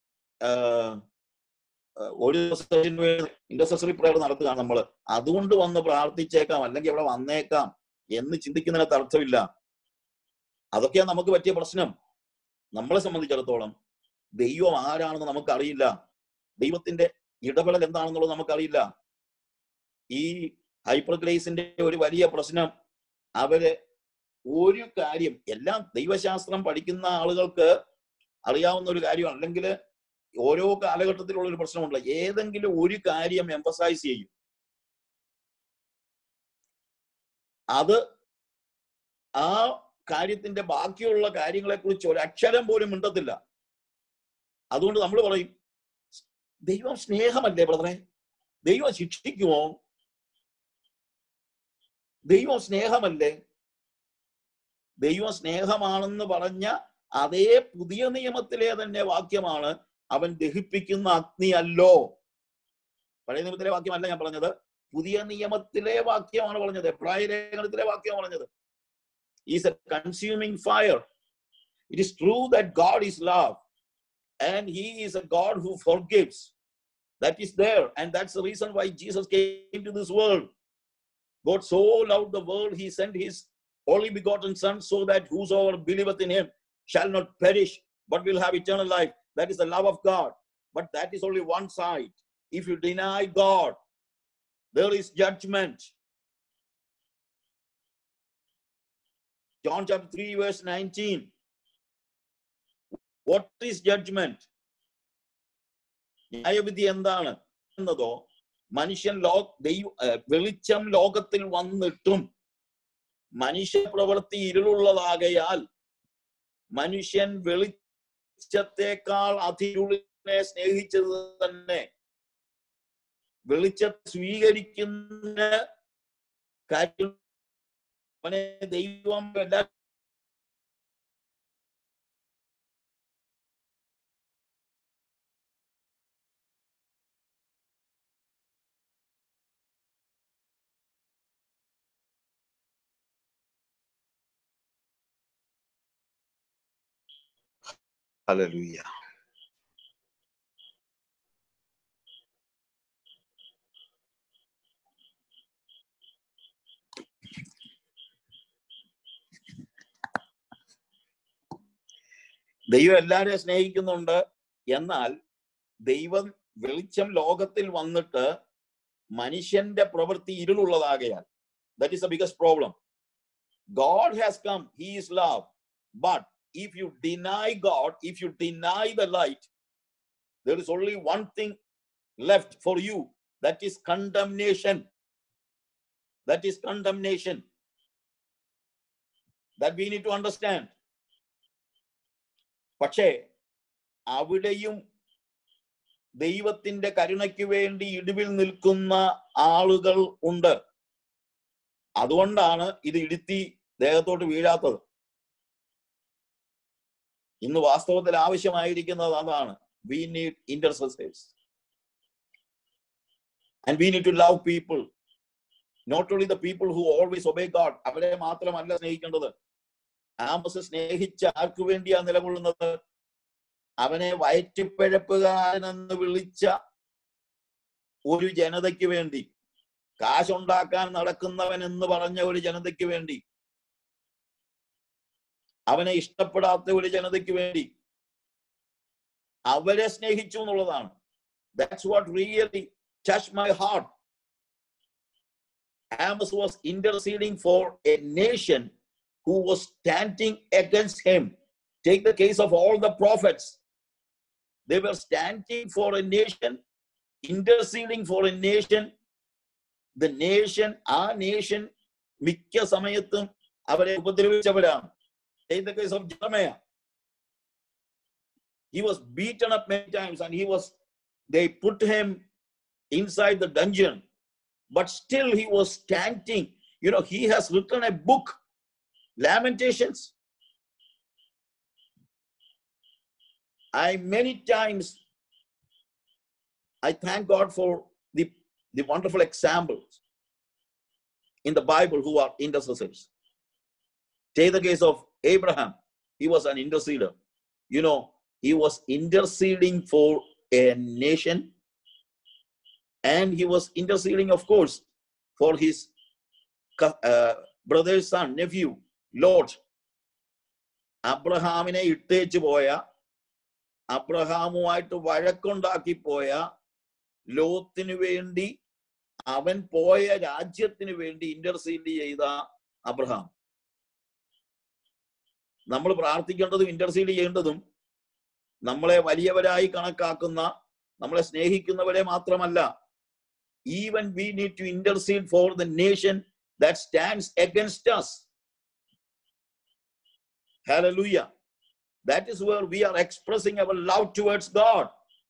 ഒരു ദിവസത്തിന് വേണ്ടി ഇന്റർസെസറി പ്രയർ നടത്തുകയാണ് നമ്മൾ അതുകൊണ്ട് വന്ന് പ്രാർത്ഥിച്ചേക്കാം അല്ലെങ്കിൽ അവിടെ വന്നേക്കാം എന്ന് ചിന്തിക്കുന്നതിനകത്ത് അർത്ഥമില്ല അതൊക്കെയാണ് നമുക്ക് പറ്റിയ പ്രശ്നം നമ്മളെ സംബന്ധിച്ചിടത്തോളം ദൈവം ആരാണെന്ന് നമുക്കറിയില്ല ദൈവത്തിന്റെ ഇടപെടൽ എന്താണെന്നുള്ളത് നമുക്കറിയില്ല ഈ ഹൈപ്പർ ഗ്രേസിന്റെ ഒരു വലിയ പ്രശ്നം അവര് ഒരു കാര്യം എല്ലാം ദൈവശാസ്ത്രം പഠിക്കുന്ന ആളുകൾക്ക് അറിയാവുന്ന ഒരു കാര്യമാണ് അല്ലെങ്കിൽ ഓരോ കാലഘട്ടത്തിലുള്ള ഒരു പ്രശ്നമുണ്ട് ഏതെങ്കിലും ഒരു കാര്യം എംഫസൈസ് ചെയ്യും അത് ആ കാര്യത്തിന്റെ ബാക്കിയുള്ള കാര്യങ്ങളെ കുറിച്ച് ഒരു അക്ഷരം പോലും മിണ്ടത്തില്ല അതുകൊണ്ട് നമ്മൾ പറയും ദൈവം സ്നേഹമല്ലേ ബ്രദറെ ദൈവം ശിക്ഷിക്കുമോ ദൈവം സ്നേഹമല്ലേ ദൈവം സ്നേഹമാണെന്ന് പറഞ്ഞ അതേ പുതിയ നിയമത്തിലെ തന്നെ വാക്യമാണ് അവൻ ദഹിപ്പിക്കുന്ന അഗ്നി അല്ലോ പഴയ നിയമത്തിലെ വാക്യമല്ല ഞാൻ പറഞ്ഞത് പുതിയ നിയമത്തിലെ വാക്യമാണ് പറഞ്ഞത് എബ്രായ ലേഖനത്തിലെ വാക്യമാണ് പറഞ്ഞത് is a consuming fire it is true that God is love and he is a God who forgives that is there and that's the reason why jesus came to this world god so loved the world he sent his only begotten Son, so that whosoever believeth in him shall not perish, but will have eternal life. That is the love of God. But that is only one side. If you deny God, there is judgment. John chapter 3, verse 19. What is judgment? ന്യായവിധി എന്താണ് എന്നതോ മനുഷ്യൻ law ദൈവ ഏർ വെളിച്ചം ലോകത്തിൽ വന്നിട്ടും മനുഷ്യ പ്രവൃത്തി ഇരുളുള്ളതാകയാൽ മനുഷ്യൻ വെളിച്ചത്തെക്കാൾ അതിരുളിനെ സ്നേഹിച്ചത് തന്നെ വെളിച്ചം സ്വീകരിക്കുന്ന കാര്യം അവനെ ദൈവം എല്ലാ Hallelujah. ദൈവം എല്ലാവരെയും സ്നേഹിക്കുന്നുണ്ട് എന്നാൽ ദൈവം വെളിച്ചം ലോകത്തിൽ വന്നിട്ട് മനുഷ്യന്റെ പ്രവൃത്തി ഇരുളുള്ളതാകയാൽ that is the biggest problem God has come he is love but if you deny God, if you deny the light, there is only one thing left for you that is condemnation. That is condemnation. That we need to understand. പക്ഷേ അവിടെയും ദൈവത്തിന്റെ കരുണയ്ക്ക് വേണ്ടി ഇടിവിൽ നിൽക്കുന്ന ആളുകൾ ഉണ്ട് അതുകൊണ്ടാണ് ഇത് ഇടുത്തി ദേഹത്തോട്ട് വീഴാത്തത് ഇന്ന് വാസ്തവത്തിൽ ആവശ്യമായിരിക്കുന്നത് അതാണ് we need intercessors and we need to love people not only the people who always obey God അവരെ മാത്രമല്ല സ്നേഹിക്കേണ്ടത് ആമസ് സ്നേഹിച്ച ആർക്കു വേണ്ടിയാ നിലകൊള്ളുന്നത് അവനെ വയറ്റിപ്പിഴപ്പുകാരനെന്ന് വിളിച്ച ഒരു ജനതയ്ക്ക് വേണ്ടി കാശുണ്ടാക്കാൻ നടക്കുന്നവൻ എന്ന് പറഞ്ഞ ഒരു ജനതയ്ക്ക് വേണ്ടി അവനെ ഇഷ്ടപ്പെടാത്ത ഒരു ജനതയ്ക്ക് വേണ്ടി അവരെ സ്നേഹിച്ചു എന്നുള്ളതാണ് that's what really touch my heart Amos was interceding for a nation who was standing against him. Take the case of all the prophets. They were standing for a nation, interceding for a nation. The nation, ആ nation മിക്ക സമയത്തും അവരെ ഉപദ്രവിച്ചവരാണ് Take the case of Jeremiah. He was beaten up many times and he was, they put him inside the dungeon, but still he was standing. You know, he has written a book, Lamentations. I many times I thank God for the, the wonderful examples in the Bible who are intercessors. Take the case of Abraham. He was an interceder. You know, he was interceding for a nation and he was interceding, of course, for his co- uh, brother's son, nephew, Lord. അബ്രഹാമിനെ ഇട്ടേച്ചു പോയ അബ്രഹാമുമായിട്ട് വഴക്കുണ്ടാക്കി പോയ ലോത്തിന് വേണ്ടി അവൻ പോയ രാജ്യത്തിന് വേണ്ടി intercede ചെയ്ത Abraham നമ്മൾ പ്രാർത്ഥിക്കേണ്ടതും ഇന്റർസീഡ് ചെയ്യേണ്ടതും നമ്മളെ വലിയവരായി കണക്കാക്കുന്ന നമ്മളെ സ്നേഹിക്കുന്നവരെ മാത്രമല്ല even we need to intercede for the nation that stands against us Hallelujah. That is where we are expressing our love towards God.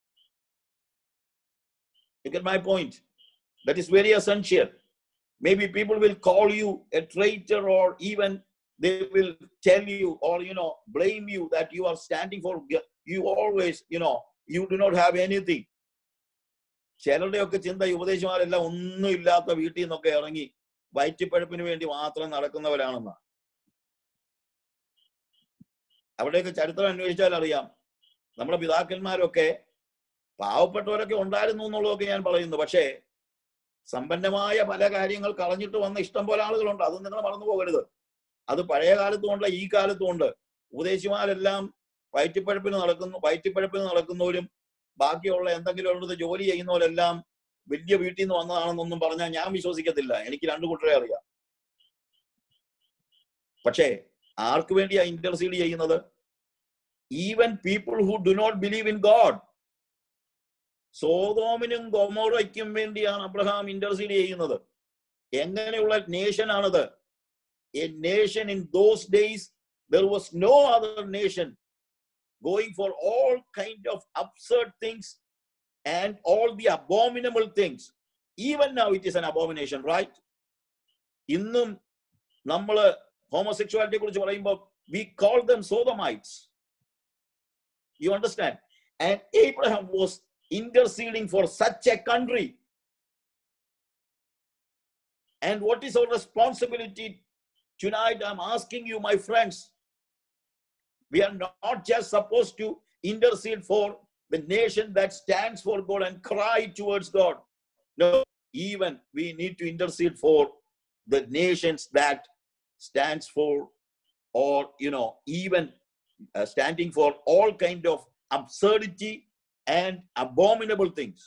You get my point? That is very essential. Maybe people will call you a traitor or even they will tell you or you know blame you that you are standing for you always you know you do not have anything ചിലരുടെയൊക്കെ ചിന്ത ഈ ഉപദേശമാരെല്ലാം ഒന്നും ഇല്ലാത്ത വീട്ടിൽ നിന്നൊക്കെ ഇറങ്ങി വയറ്റിപ്പഴപ്പിന് വേണ്ടി മാത്രം നടക്കുന്നവരാണെന്ന അവിടെയൊക്കെ ചരിത്രം അന്വേഷിച്ചാൽ അറിയാം നമ്മുടെ പിതാക്കന്മാരൊക്കെ പാവപ്പെട്ടവരൊക്കെ ഉണ്ടായിരുന്നു എന്നുള്ളതൊക്കെ ഞാൻ പറയുന്നു പക്ഷേ സമ്പന്നമായ പല കാര്യങ്ങൾ കളഞ്ഞിട്ട് വന്ന ഇഷ്ടം പോലെ ആളുകളുണ്ട് അത് നിങ്ങൾ മറന്നു പോകരുത് അത് പഴയ കാലത്തും ഉണ്ട് ഈ കാലത്തും ഉണ്ട് ഉപദേശിമാരെല്ലാം വയറ്റിപ്പഴപ്പിന് നടക്കുന്നു വയറ്റിപ്പഴപ്പിന് നടക്കുന്നവരും ബാക്കിയുള്ള എന്തെങ്കിലും ഉള്ളത് ജോലി ചെയ്യുന്നവരെല്ലാം വലിയ വീട്ടിൽ നിന്ന് വന്നതാണെന്നൊന്നും പറഞ്ഞാൽ ഞാൻ വിശ്വസിക്കത്തില്ല എനിക്ക് രണ്ടു കൂട്ടരെ അറിയാം പക്ഷേ ആർക്ക് വേണ്ടിയാ ഇന്റർസീഡ് ചെയ്യുന്നത് even people who do not believe in God സോതോമിനും ഗൊമോറയ്ക്കും വേണ്ടിയാണ് അബ്രഹാം ഇന്റർസീഡ് ചെയ്യുന്നത് എങ്ങനെയുള്ള നേഷൻ ആണത് a nation in those days there was no other nation going for all kind of absurd things and all the abominable things even now it is an abomination right ഇന്നും നമ്മൾ ഹോമോസെക്ഷുവാലിറ്റിയെ കുറിച്ച് പറയുമ്പോൾ we call them Sodomites you understand and Abraham was interceding for such a country and what is our responsibility tonight i'm asking you my friends we are not just supposed to intercede for the nation that stands for God and cry towards God. No, even we need to intercede for the nations that stands for or you know even uh, standing for all kind of absurdity and abominable things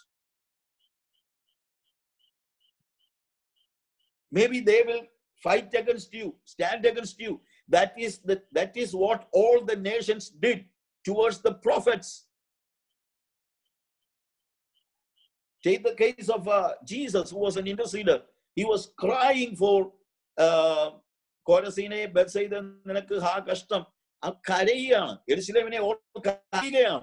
maybe they will fight against you stand against you that is the that is what all the nations did towards the prophets take the case of uh, jesus who was an interceder he was crying for uh, കോരസീനെ Bethsaida നിനക്ക് ഹാ കഷ്ടം ആ കരയുകയാണ് എരുസലേമിനെ ഓർത്ത് കരയുകയാണ്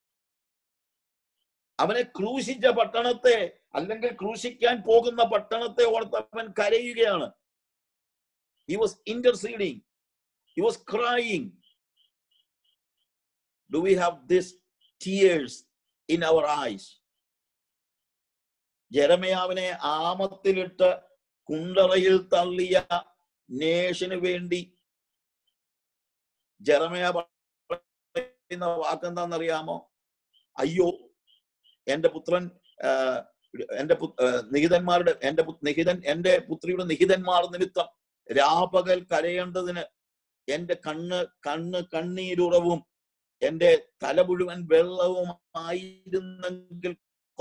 അവനെ ക്രൂശിച്ച പട്ടണത്തെ അല്ലെങ്കിൽ ക്രൂശിക്കാൻ പോകുന്ന പട്ടണത്തെ ഓർത്ത് അവൻ കരയുകയാണ് he was interceding he was crying do we have this tears in our eyes ജെരമയാവിനെ ആമത്തിലിട്ട് കുണ്ടറയിൽ തള്ളിയ നേഷന് വേണ്ടി ജെറമയ പറയുന്ന വാക്കെന്താണെന്നറിയാമോ അയ്യോ എന്റെ പുത്രൻ ആ, എന്റെ പു- ആ, നിഹിതന്മാരുടെ എന്റെ പു- നിഹിതൻ എന്റെ പുത്രിയുടെ നിഹിതന്മാർ നിമിത്തം രാപകൽ കരയേണ്ടതിന് എന്റെ കണ്ണ് കണ്ണ് കണ്ണീരുറവും എന്റെ തല മുഴുവൻ വെള്ളവും ആയിരുന്നെങ്കിൽ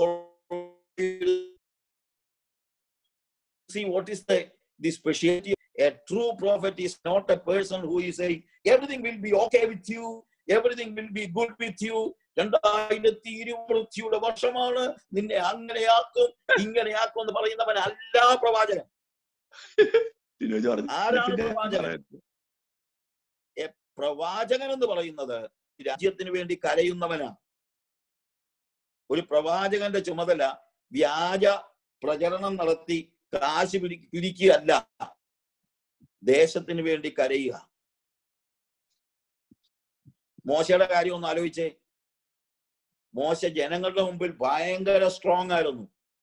see what is the the speciality a true prophet is not a person who is saying everything will be okay with you everything will be good with you രണ്ടായിരത്തി ഇരുപത്തിയുടെ വർഷമാണ് നിന്നെ അങ്ങനെയാക്കും ഇങ്ങനെയാക്കും എന്ന് പറയുന്നവൻ അല്ല പ്രവാചകൻ ആരാണ് പ്രവാചകൻ പ്രവാചകൻ എന്ന് പറയുന്നത് രാജ്യത്തിന് വേണ്ടി കരയുന്നവനാണ് ഒരു പ്രവാചകന്റെ ചുമതല വ്യാജ പ്രചരണം നടത്തി കാശ് പിടി പിരിക്കുകയല്ല ദേശത്തിന് വേണ്ടി കരയുക മോശയുടെ കാര്യം ഒന്ന് ആലോചിച്ചേ മോശ ജനങ്ങളുടെ മുമ്പിൽ ഭയങ്കര സ്ട്രോങ് ആയിരുന്നു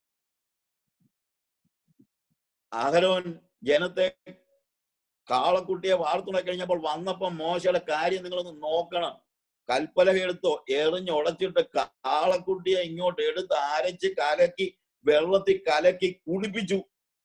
അഹരോൻ ജനത്തെ കാളക്കുട്ടിയെ വാർത്തുണ കഴിഞ്ഞപ്പോൾ വന്നപ്പോൾ മോശയുടെ കാര്യം നിങ്ങളൊന്ന് നോക്കണം കൽപ്പലക എടുത്തോ എറിഞ്ഞ് ഉടച്ചിട്ട് കാളക്കുട്ടിയെ ഇങ്ങോട്ട് എടുത്ത് അരച്ച് കലക്കി വെള്ളത്തിൽ കലക്കി കുടിപ്പിച്ചു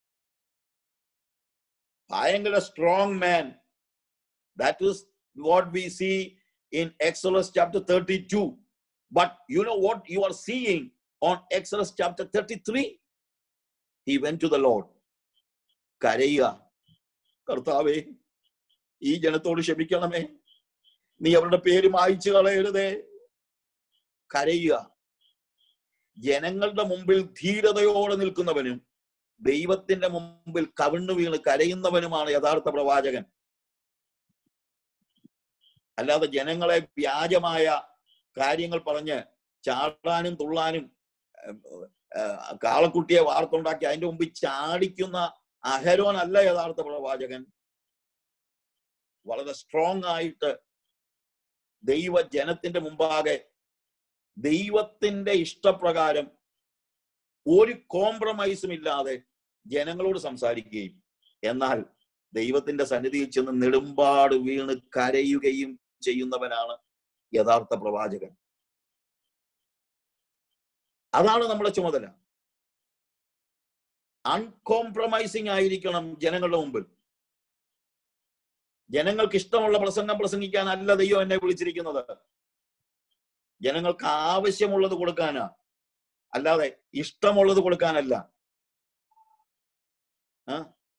ഭയങ്കര strong man that is what we see in Exodus chapter thirty two but you know what you are seeing on Exodus chapter thirty three he went to the Lord കരയുക കർത്താവേ ഈ ജനത്തോട് ക്ഷമിക്കണമേ നീ അവരുടെ പേര് മായിച്ചു കളയരുതേ കരയുക ജനങ്ങളുടെ മുമ്പിൽ ധീരതയോടെ നിൽക്കുന്നവനും ദൈവത്തിന്റെ മുമ്പിൽ കവിണ്ണു വീണ് കരയുന്നവനുമാണ് യഥാർത്ഥ പ്രവാചകൻ അല്ലാതെ ജനങ്ങളെ വ്യാജമായ കാര്യങ്ങൾ പറഞ്ഞ് ചാടാനും തുള്ളാനും ഏർ, ഏർ, കാളക്കുട്ടിയെ വാർത്തുണ്ടാക്കി അതിന്റെ മുമ്പിൽ ചാടിക്കുന്ന അഹരോൻ അല്ല യഥാർത്ഥ പ്രവാചകൻ വളരെ സ്ട്രോങ് ആയിട്ട് ദൈവ ജനത്തിന്റെ മുമ്പാകെ ദൈവത്തിന്റെ ഇഷ്ടപ്രകാരം ഒരു കോംപ്രമൈസും ഇല്ലാതെ ജനങ്ങളോട് സംസാരിക്കുകയും എന്നാൽ ദൈവത്തിന്റെ സന്നിധിയിൽ ചെന്ന് നെടുമ്പാട് വീണ് കരയുകയും ചെയ്യുന്നവനാണ് യഥാർത്ഥ പ്രവാചകൻ അതാണ് നമ്മുടെ ചുമതല അൺകോംപ്രമൈസിങ് ആയിരിക്കണം ജനങ്ങളുടെ മുമ്പിൽ ജനങ്ങൾക്ക് ഇഷ്ടമുള്ള പ്രസംഗം പ്രസംഗിക്കാനല്ല ദൈവം എന്നെ വിളിച്ചിരിക്കുന്നത് ജനങ്ങൾക്ക് ആവശ്യമുള്ളത് കൊടുക്കാനാ അല്ലാതെ ഇഷ്ടമുള്ളത് കൊടുക്കാനല്ല ആ?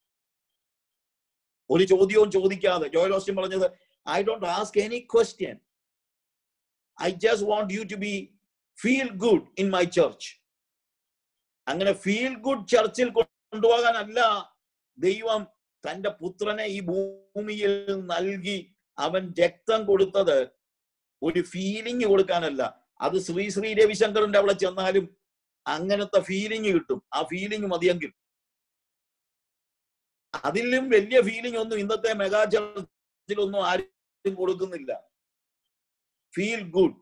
ഒരു ചോദ്യവും ചോദിക്കാതെ ജോയലോസ്യം പറഞ്ഞത് I don't ask any question I just want you to be feel good in my church അങ്ങനെ ഫീൽ ഗുഡ് ചർച്ചിൽ കൊണ്ടുപോകാനല്ല ദൈവം തന്റെ പുത്രനെ ഈ ഭൂമിയിൽ നൽകി അവൻ രക്തം കൊടുത്തത് ഒരു ഫീലിംഗ് കൊടുക്കാനല്ല അത് ശ്രീ ശ്രീ രവിശങ്കറിന്റെ അവിടെ ചെന്നാലും അങ്ങനത്തെ ഫീലിംഗ് കിട്ടും ആ ഫീലിംഗ് മതിയെങ്കിൽ അതിലും വലിയ ഫീലിംഗ് ഒന്നും ഇന്നത്തെ മെഗാ ചർച്ചിലൊന്നും ആരും കൊടുക്കുന്നില്ല ഫീൽ ഗുഡ്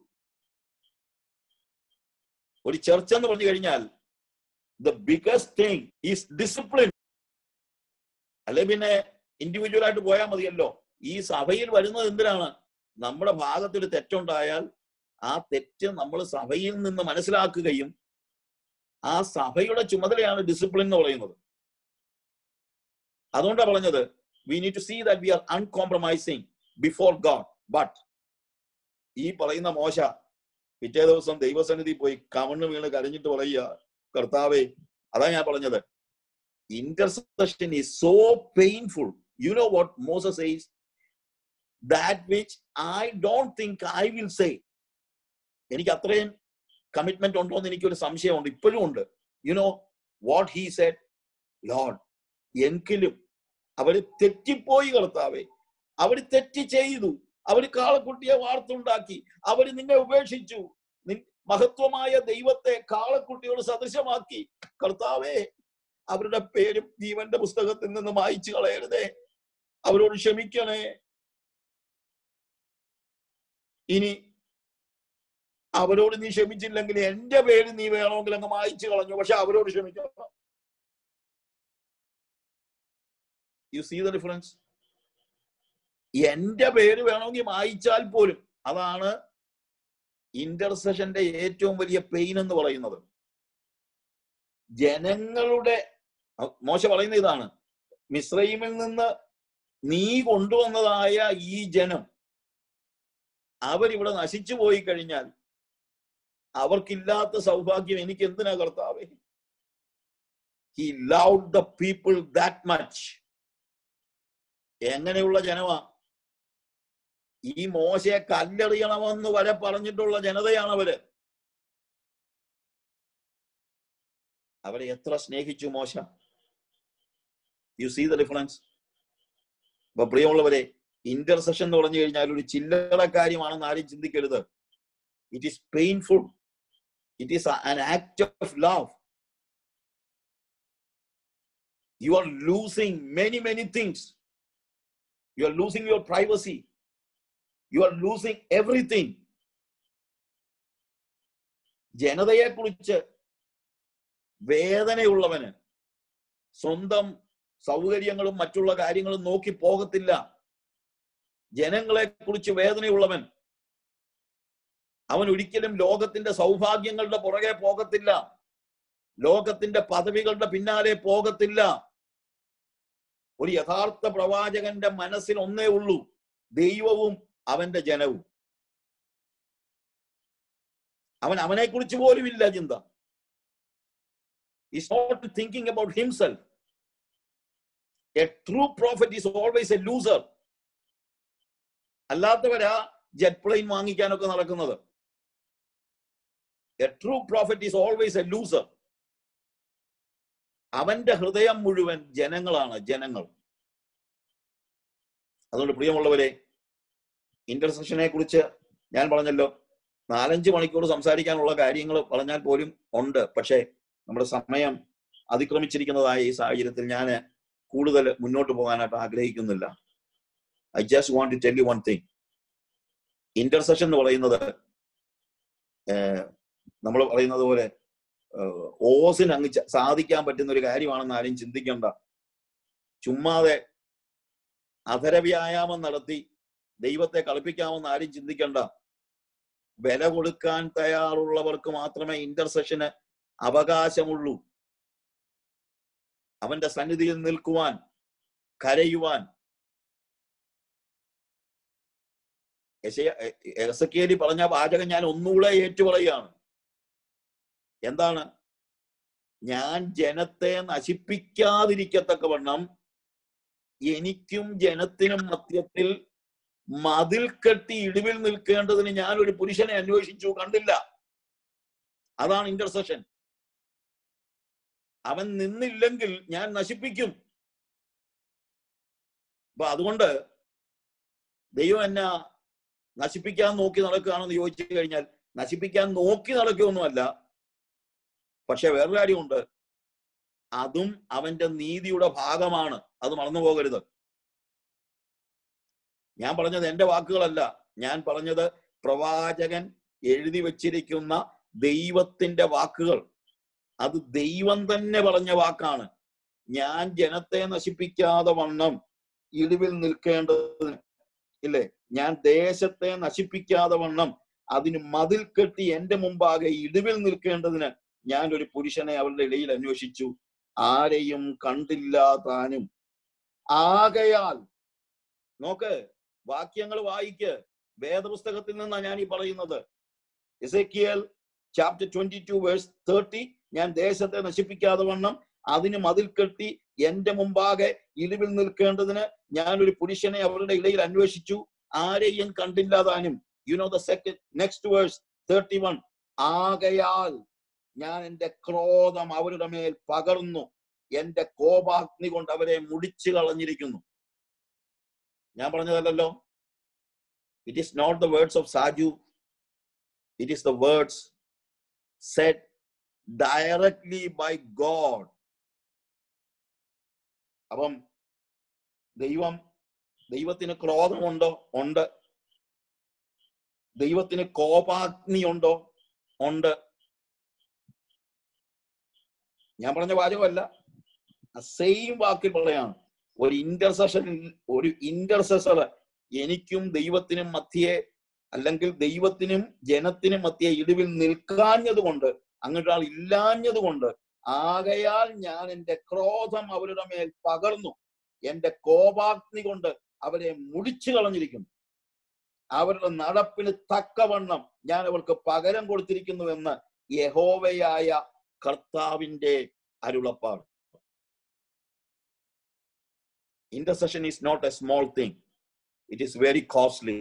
ഒരു ചർച്ച് എന്ന് പറഞ്ഞു കഴിഞ്ഞാൽ the biggest thing is discipline അല്ലെ പിന്നെ ഇൻഡിവിജ്വൽ ആയിട്ട് പോയാൽ മതിയല്ലോ ഈ സഭയിൽ വരുന്നത് എന്തിനാണ് നമ്മുടെ ഭാഗത്തൊരു തെറ്റുണ്ടായാൽ ആ തെറ്റ് നമ്മൾ സഭയിൽ നിന്ന് മനസ്സിലാക്കുകയും ആ സഭയുടെ ചുമതലയാണ് ഡിസിപ്ലിൻ എന്ന് പറയുന്നത് അതുകൊണ്ടാണ് പറഞ്ഞത് we need to see that we are uncompromising before God but ഈ പറയുന്ന മോശ പിറ്റേ ദിവസം ദൈവസന്നിധി പോയി കമണ്ണ് വീണ് കരഞ്ഞിട്ട് പറയുക കർത്താവേ അതാ ഞാൻ പറഞ്ഞത് intercession is so painful. You know what Moses says? That which I don't think I will say. എനിക്ക് അത്രയും കമ്മിറ്റ്മെന്റ് ഉണ്ടോ എന്ന് എനിക്കൊരു സംശയമുണ്ട് ഇപ്പോഴും ഉണ്ട് you know what he said Lord എങ്കിലും അവര് തെറ്റിപ്പോയി കർത്താവേ അവര് തെറ്റ് ചെയ്തു അവര് കാളക്കുട്ടിയെ വാർത്തുണ്ടാക്കി അവര് നിന്നെ ഉപേക്ഷിച്ചു നിൻ- മഹത്വമായ ദൈവത്തെ കാളക്കുട്ടിയോട് സദൃശമാക്കി കർത്താവേ അവരുടെ പേരും ജീവന്റെ പുസ്തകത്തിൽ നിന്ന് മായിച്ചു കളയരുതേ അവരോട് ക്ഷമിക്കണേ ഇനി അവരോട് നീ ക്ഷമിച്ചില്ലെങ്കിൽ എന്റെ പേര് നീ വേണമെങ്കിൽ അങ്ങ് മായിച്ചു കളഞ്ഞു പക്ഷെ അവരോട് ക്ഷമിക്കണം യു സീ ദ ഡിഫറൻസ് എന്റെ പേര് വേണമെങ്കിൽ മായിച്ചാൽ പോലും അതാണ് ഇന്റർസെഷന്റെ ഏറ്റവും വലിയ പെയിൻ എന്ന് പറയുന്നത് ജനങ്ങളുടെ അഹ് മോശ പറയുന്ന ഇതാണ് മിശ്രൈമിൽ നിന്ന് നീ കൊണ്ടുവന്നതായ ഈ ജനം അവരിവിടെ നശിച്ചു പോയി കഴിഞ്ഞാൽ അവർക്കില്ലാത്ത സൗഭാഗ്യം എനിക്ക് എന്തിനാ കർത്താവേ he love the people that much എങ്ങനെയുള്ള ജനമാ ഈ മോശയെ കല്ലെറിയണമെന്ന് വരെ പറഞ്ഞിട്ടുള്ള ജനതയാണ് അവര് അവരെ എത്ര സ്നേഹിച്ചു മോശ യു സീ ദ ഡിഫറൻസ് അപ്പൊ പ്രിയമുള്ളവരെ ഇന്റർസെഷൻ എന്ന് പറഞ്ഞു കഴിഞ്ഞാൽ ഒരു ചില്ലറ കാര്യമാണെന്ന് ആരും ചിന്തിക്കരുത് it is painful it is an act of love you are losing many many things you are losing your privacy you are losing everything ജനതയെ കുറിച്ച് വേദനയുള്ളവന് സ്വന്തം സൗകര്യങ്ങളും മറ്റുള്ള കാര്യങ്ങളും നോക്കി പോകത്തില്ല ജനങ്ങളെ കുറിച്ച് വേദനയുള്ളവൻ അവൻ ഒരിക്കലും ലോകത്തിന്റെ സൗഭാഗ്യങ്ങളുടെ പുറകെ പോകത്തില്ല ലോകത്തിന്റെ പദവികളുടെ പിന്നാലെ പോകത്തില്ല ഒരു യഥാർത്ഥ പ്രവാചകന്റെ മനസ്സിൽ ഒന്നേ ഉള്ളൂ ദൈവവും അവന്റെ ജനവും അവൻ അവനെ കുറിച്ച് പോലും ഇല്ല ചിന്ത is not thinking about himself. A true prophet is always a loser. അല്ലാത്തവരാ ജെറ്റ് പ്ലെയിൻ വാങ്ങിക്കാനൊക്കെ നടക്കുന്നത് a true prophet is always a loser അവന്റെ ഹൃദയം മുഴുവൻ ജനങ്ങളാണ് ജനങ്ങൾ അതുകൊണ്ട് പ്രിയമുള്ളവരെ ഇന്റർസെക്ഷനെ കുറിച്ച് ഞാൻ പറഞ്ഞല്ലോ നാലഞ്ച് മണിക്കൂർ സംസാരിക്കാനുള്ള കാര്യങ്ങൾ പറഞ്ഞാൽ പോലും ഉണ്ട് പക്ഷേ നമ്മുടെ സമയം അതിക്രമിച്ചിരിക്കുന്നതായ ഈ സാഹചര്യത്തിൽ ഞാൻ കൂടുതൽ മുന്നോട്ട് പോകാനായിട്ട് ആഗ്രഹിക്കുന്നില്ല I just want to tell you one thing intercession എന്ന് പറയുന്നത് നമ്മൾ പറയുന്നത് പോലെ ഏഹ്, ഓസിന് അങ്ങ് ച- സാധിക്കാൻ പറ്റുന്ന ഒരു കാര്യമാണെന്ന് ആരും ചിന്തിക്കണ്ട ചുമ്മാതെ അധര വ്യായാമം നടത്തി ദൈവത്തെ കളിപ്പിക്കാമെന്ന് ആരും ചിന്തിക്കണ്ട വില കൊടുക്കാൻ തയ്യാറുള്ളവർക്ക് മാത്രമേ ഇന്റർസെഷന് അവകാശമുള്ളൂ അവന്റെ സന്നിധിയിൽ നിൽക്കുവാൻ കരയുവാൻ എസക്കേലി പറഞ്ഞ വാചകം ഞാൻ ഒന്നുകൂടെ ഏറ്റുപറയുകയാണ് എന്താണ് ഞാൻ ജനത്തെ നശിപ്പിക്കാതിരിക്കത്തക്കവണ്ണം എനിക്കും ജനത്തിനും മധ്യത്തിൽ മതിൽ കെട്ടി ഇടിവിൽ നിൽക്കേണ്ടതിന് ഞാൻ ഒരു പുരുഷനെ അന്വേഷിച്ചു കണ്ടില്ല അതാണ് ഇന്റർസെഷൻ അവൻ നിന്നില്ലെങ്കിൽ ഞാൻ നശിപ്പിക്കും അപ്പൊ അതുകൊണ്ട് ദൈവം എന്നെ നശിപ്പിക്കാൻ നോക്കി നടക്കുകയാണെന്ന് ചോദിച്ചു കഴിഞ്ഞാൽ നശിപ്പിക്കാൻ നോക്കി നടക്കുകയൊന്നുമല്ല പക്ഷെ വേറൊരു കാര്യമുണ്ട് അതും അവന്റെ നീതിയുടെ ഭാഗമാണ് അത് മറന്നു പോകരുത് ഞാൻ പറഞ്ഞത് എന്റെ വാക്കുകളല്ല ഞാൻ പറഞ്ഞത് പ്രവാചകൻ എഴുതി വച്ചിരിക്കുന്ന ദൈവത്തിന്റെ വാക്കുകൾ അത് ദൈവം തന്നെ പറഞ്ഞ വാക്കാണ് ഞാൻ ജനത്തെ നശിപ്പിക്കാതെ വണ്ണം ഇടിവിൽ നിൽക്കേണ്ടതിന് ഇല്ലേ ഞാൻ ദേശത്തെ നശിപ്പിക്കാതെ വണ്ണം അതിന് മതിൽ കെട്ടി എന്റെ മുമ്പാകെ ഇടിവിൽ നിൽക്കേണ്ടതിന് ഞാൻ ഒരു പുരുഷനെ അവരുടെ ഇടയിൽ അന്വേഷിച്ചു ആരെയും കണ്ടില്ല താനും ആകയാൽ നോക്ക് വാക്യങ്ങൾ വായിക്ക് വേദപുസ്തകത്തിൽ നിന്നാണ് ഞാൻ ഈ പറയുന്നത് Ezekiel chapter twenty two verse thirty ഞാൻ ദേശത്തെ നശിപ്പിക്കാതെ വണ്ണം അതിന് മതിൽ കെട്ടി എന്റെ മുമ്പാകെ ഇടിവിൽ നിൽക്കേണ്ടതിന് ഞാൻ ഒരു പുരുഷനെ അവരുടെ ഇടയിൽ അന്വേഷിച്ചു ആരെയും കണ്ടില്ല താനും you know the second next verse thirty one ആകയാൽ ഞാൻ എന്റെ ക്രോധം അവരുടെ മേൽ പകർന്നു എന്റെ കോപാഗ്നി കൊണ്ട് അവരെ മുടിച്ചു കളഞ്ഞിരിക്കുന്നു ഞാൻ പറഞ്ഞതല്ലോ it is not the words of Saju it is the words set directly by God അപ്പം ദൈവം ദൈവത്തിന് ക്രോധമുണ്ടോ ഉണ്ട് ദൈവത്തിന് കോപാഗ്നി ഉണ്ടോ ഉണ്ട് ഞാൻ പറഞ്ഞ വാചകമല്ല സെയിം വാക്കിൽ പറയാണ് ഒരു ഇന്റർസെഷൻ ഒരു ഇന്റർസെസർ എനിക്കും ദൈവത്തിനും മധ്യേ അല്ലെങ്കിൽ ദൈവത്തിനും ജനത്തിനും മധ്യേ ഇടിവിൽ നിൽക്കാഞ്ഞത് കൊണ്ട് അങ്ങോട്ടാൾ ഇല്ലാഞ്ഞത് കൊണ്ട് ആകയാൽ ഞാൻ എന്റെ ക്രോധം അവരുടെ മേൽ പകർന്നു എന്റെ കോപാഗ്നി കൊണ്ട് അവരെ മുടിച്ചു കളഞ്ഞിരിക്കുന്നു അവരുടെ നടപ്പിന് തക്കവണ്ണം ഞാൻ അവർക്ക് പകരം കൊടുത്തിരിക്കുന്നുവെന്ന് യഹോവയായ കർത്താവിന്റെ അരുളപ്പാട് intercession is not a small thing it is very costly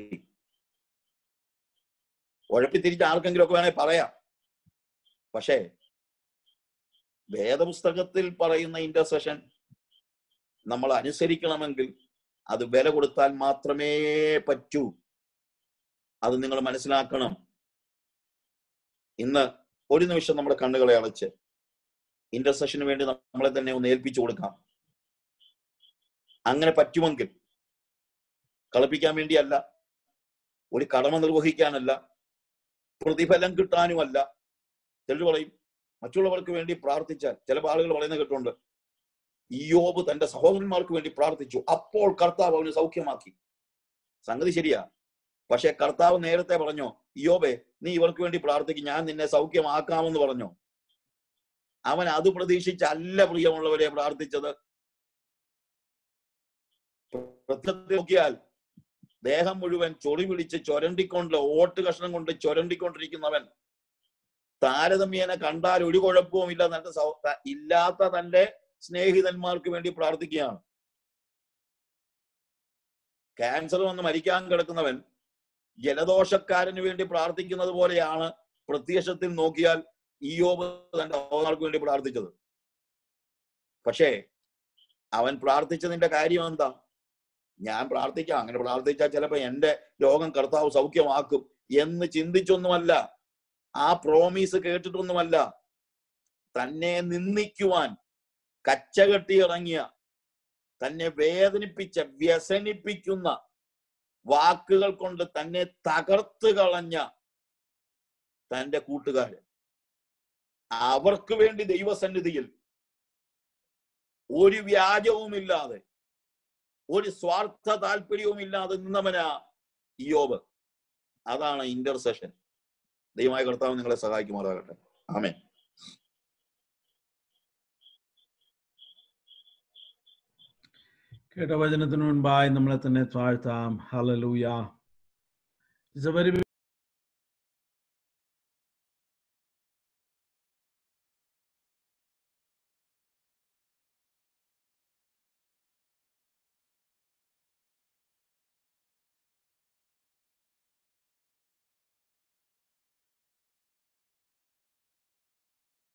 ഉഴപ്പിത്തിരിച്ച് ആർക്കെങ്കിലും ഒക്കെ വേണേ പറയാം പക്ഷേ വേദപുസ്തകത്തിൽ പറയുന്ന ഇന്റർസെഷൻ നമ്മൾ അനുസരിക്കണമെങ്കിൽ അത് വില കൊടുത്താൽ മാത്രമേ പറ്റൂ അത് നിങ്ങൾ മനസ്സിലാക്കണം ഇന്ന് ഒരു നിമിഷം നമ്മുടെ കണ്ണുകളെ അടച്ച് ഇന്റർസെഷന് വേണ്ടി നമ്മളെ തന്നെ ഒന്ന് ഏൽപ്പിച്ചു കൊടുക്കാം അങ്ങനെ പറ്റുമെങ്കിൽ കളിപ്പിക്കാൻ വേണ്ടിയല്ല ഒരു കടമ നിർവഹിക്കാനല്ല പ്രതിഫലം കിട്ടാനുമല്ല ചിലർ പറയും മറ്റുള്ളവർക്ക് വേണ്ടി പ്രാർത്ഥിച്ചാൽ ചില ആളുകൾ പറയുന്ന കേട്ടുണ്ട് ഇയോബ് തന്റെ സഹോദരന്മാർക്ക് വേണ്ടി പ്രാർത്ഥിച്ചു അപ്പോൾ കർത്താവ് അവന് സൗഖ്യമാക്കി സംഗതി ശരിയാ പക്ഷെ കർത്താവ് നേരത്തെ പറഞ്ഞോ ഇയോബെ നീ ഇവർക്ക് വേണ്ടി പ്രാർത്ഥിക്കും ഞാൻ നിന്നെ സൗഖ്യമാക്കാമെന്ന് പറഞ്ഞോ അവൻ അത് പ്രതീക്ഷിച്ചല്ല പ്രിയമുള്ളവരെ പ്രാർത്ഥിച്ചത് പ്രത്യക്ഷത്തിൽ നോക്കിയാൽ ദേഹം മുഴുവൻ ചൊറി പിടിച്ച് ചൊരണ്ടിക്കൊണ്ട് ഓട്ട് കഷ്ണം കൊണ്ട് ചൊരണ്ടിക്കൊണ്ടിരിക്കുന്നവൻ താരതമ്യേന കണ്ടാൽ ഒരു കുഴപ്പവും ഇല്ല തന്റെ സൗ- ത- ഇല്ലാത്ത തന്റെ സ്നേഹിതന്മാർക്ക് വേണ്ടി പ്രാർത്ഥിക്കുകയാണ് ക്യാൻസർ വന്ന് മരിക്കാൻ കിടക്കുന്നവൻ ജലദോഷക്കാരന് വേണ്ടി പ്രാർത്ഥിക്കുന്നത് പോലെയാണ് പ്രത്യക്ഷത്തിൽ നോക്കിയാൽ ഈയോബ് തന്റെ സഹോദരർക്ക് വേണ്ടി പ്രാർത്ഥിച്ചത് പക്ഷേ അവൻ പ്രാർത്ഥിച്ചതിന്റെ കാര്യം എന്താ ഞാൻ പ്രാർത്ഥിക്കാം അങ്ങനെ പ്രാർത്ഥിച്ചാൽ ചിലപ്പോ എന്റെ രോഗം കർത്താവ് സൗഖ്യമാക്കും എന്ന് ചിന്തിച്ചൊന്നുമല്ല ആ പ്രോമീസ് കേട്ടിട്ടൊന്നുമല്ല തന്നെ നിന്ദിക്കുവാൻ കച്ചകെട്ടി ഇറങ്ങിയ തന്നെ വേദനിപ്പിച്ച വ്യസനിപ്പിക്കുന്ന വാക്കുകൾ കൊണ്ട് തന്നെ തകർത്ത് കളഞ്ഞ തന്റെ കൂട്ടുകാര് അവർക്ക് വേണ്ടി ദൈവസന്നിധിയിൽ ഒരു വ്യാജവുമില്ലാതെ ഒരു സ്വാർത്ഥ താല്പര്യവും ഇല്ലാതെ നിന്നവനാ ഇയോബ് അതാണ് ഇന്റർസെഷൻ ദൈവമായ കർത്താവ് നിങ്ങളെ സഹായിക്കുമാറാകട്ടെ ആമേൻ കേട്ട വചനത്തിന് മുൻപായി നമ്മളെ തന്നെ താഴ്ത്താം ഹലലൂയ It's a very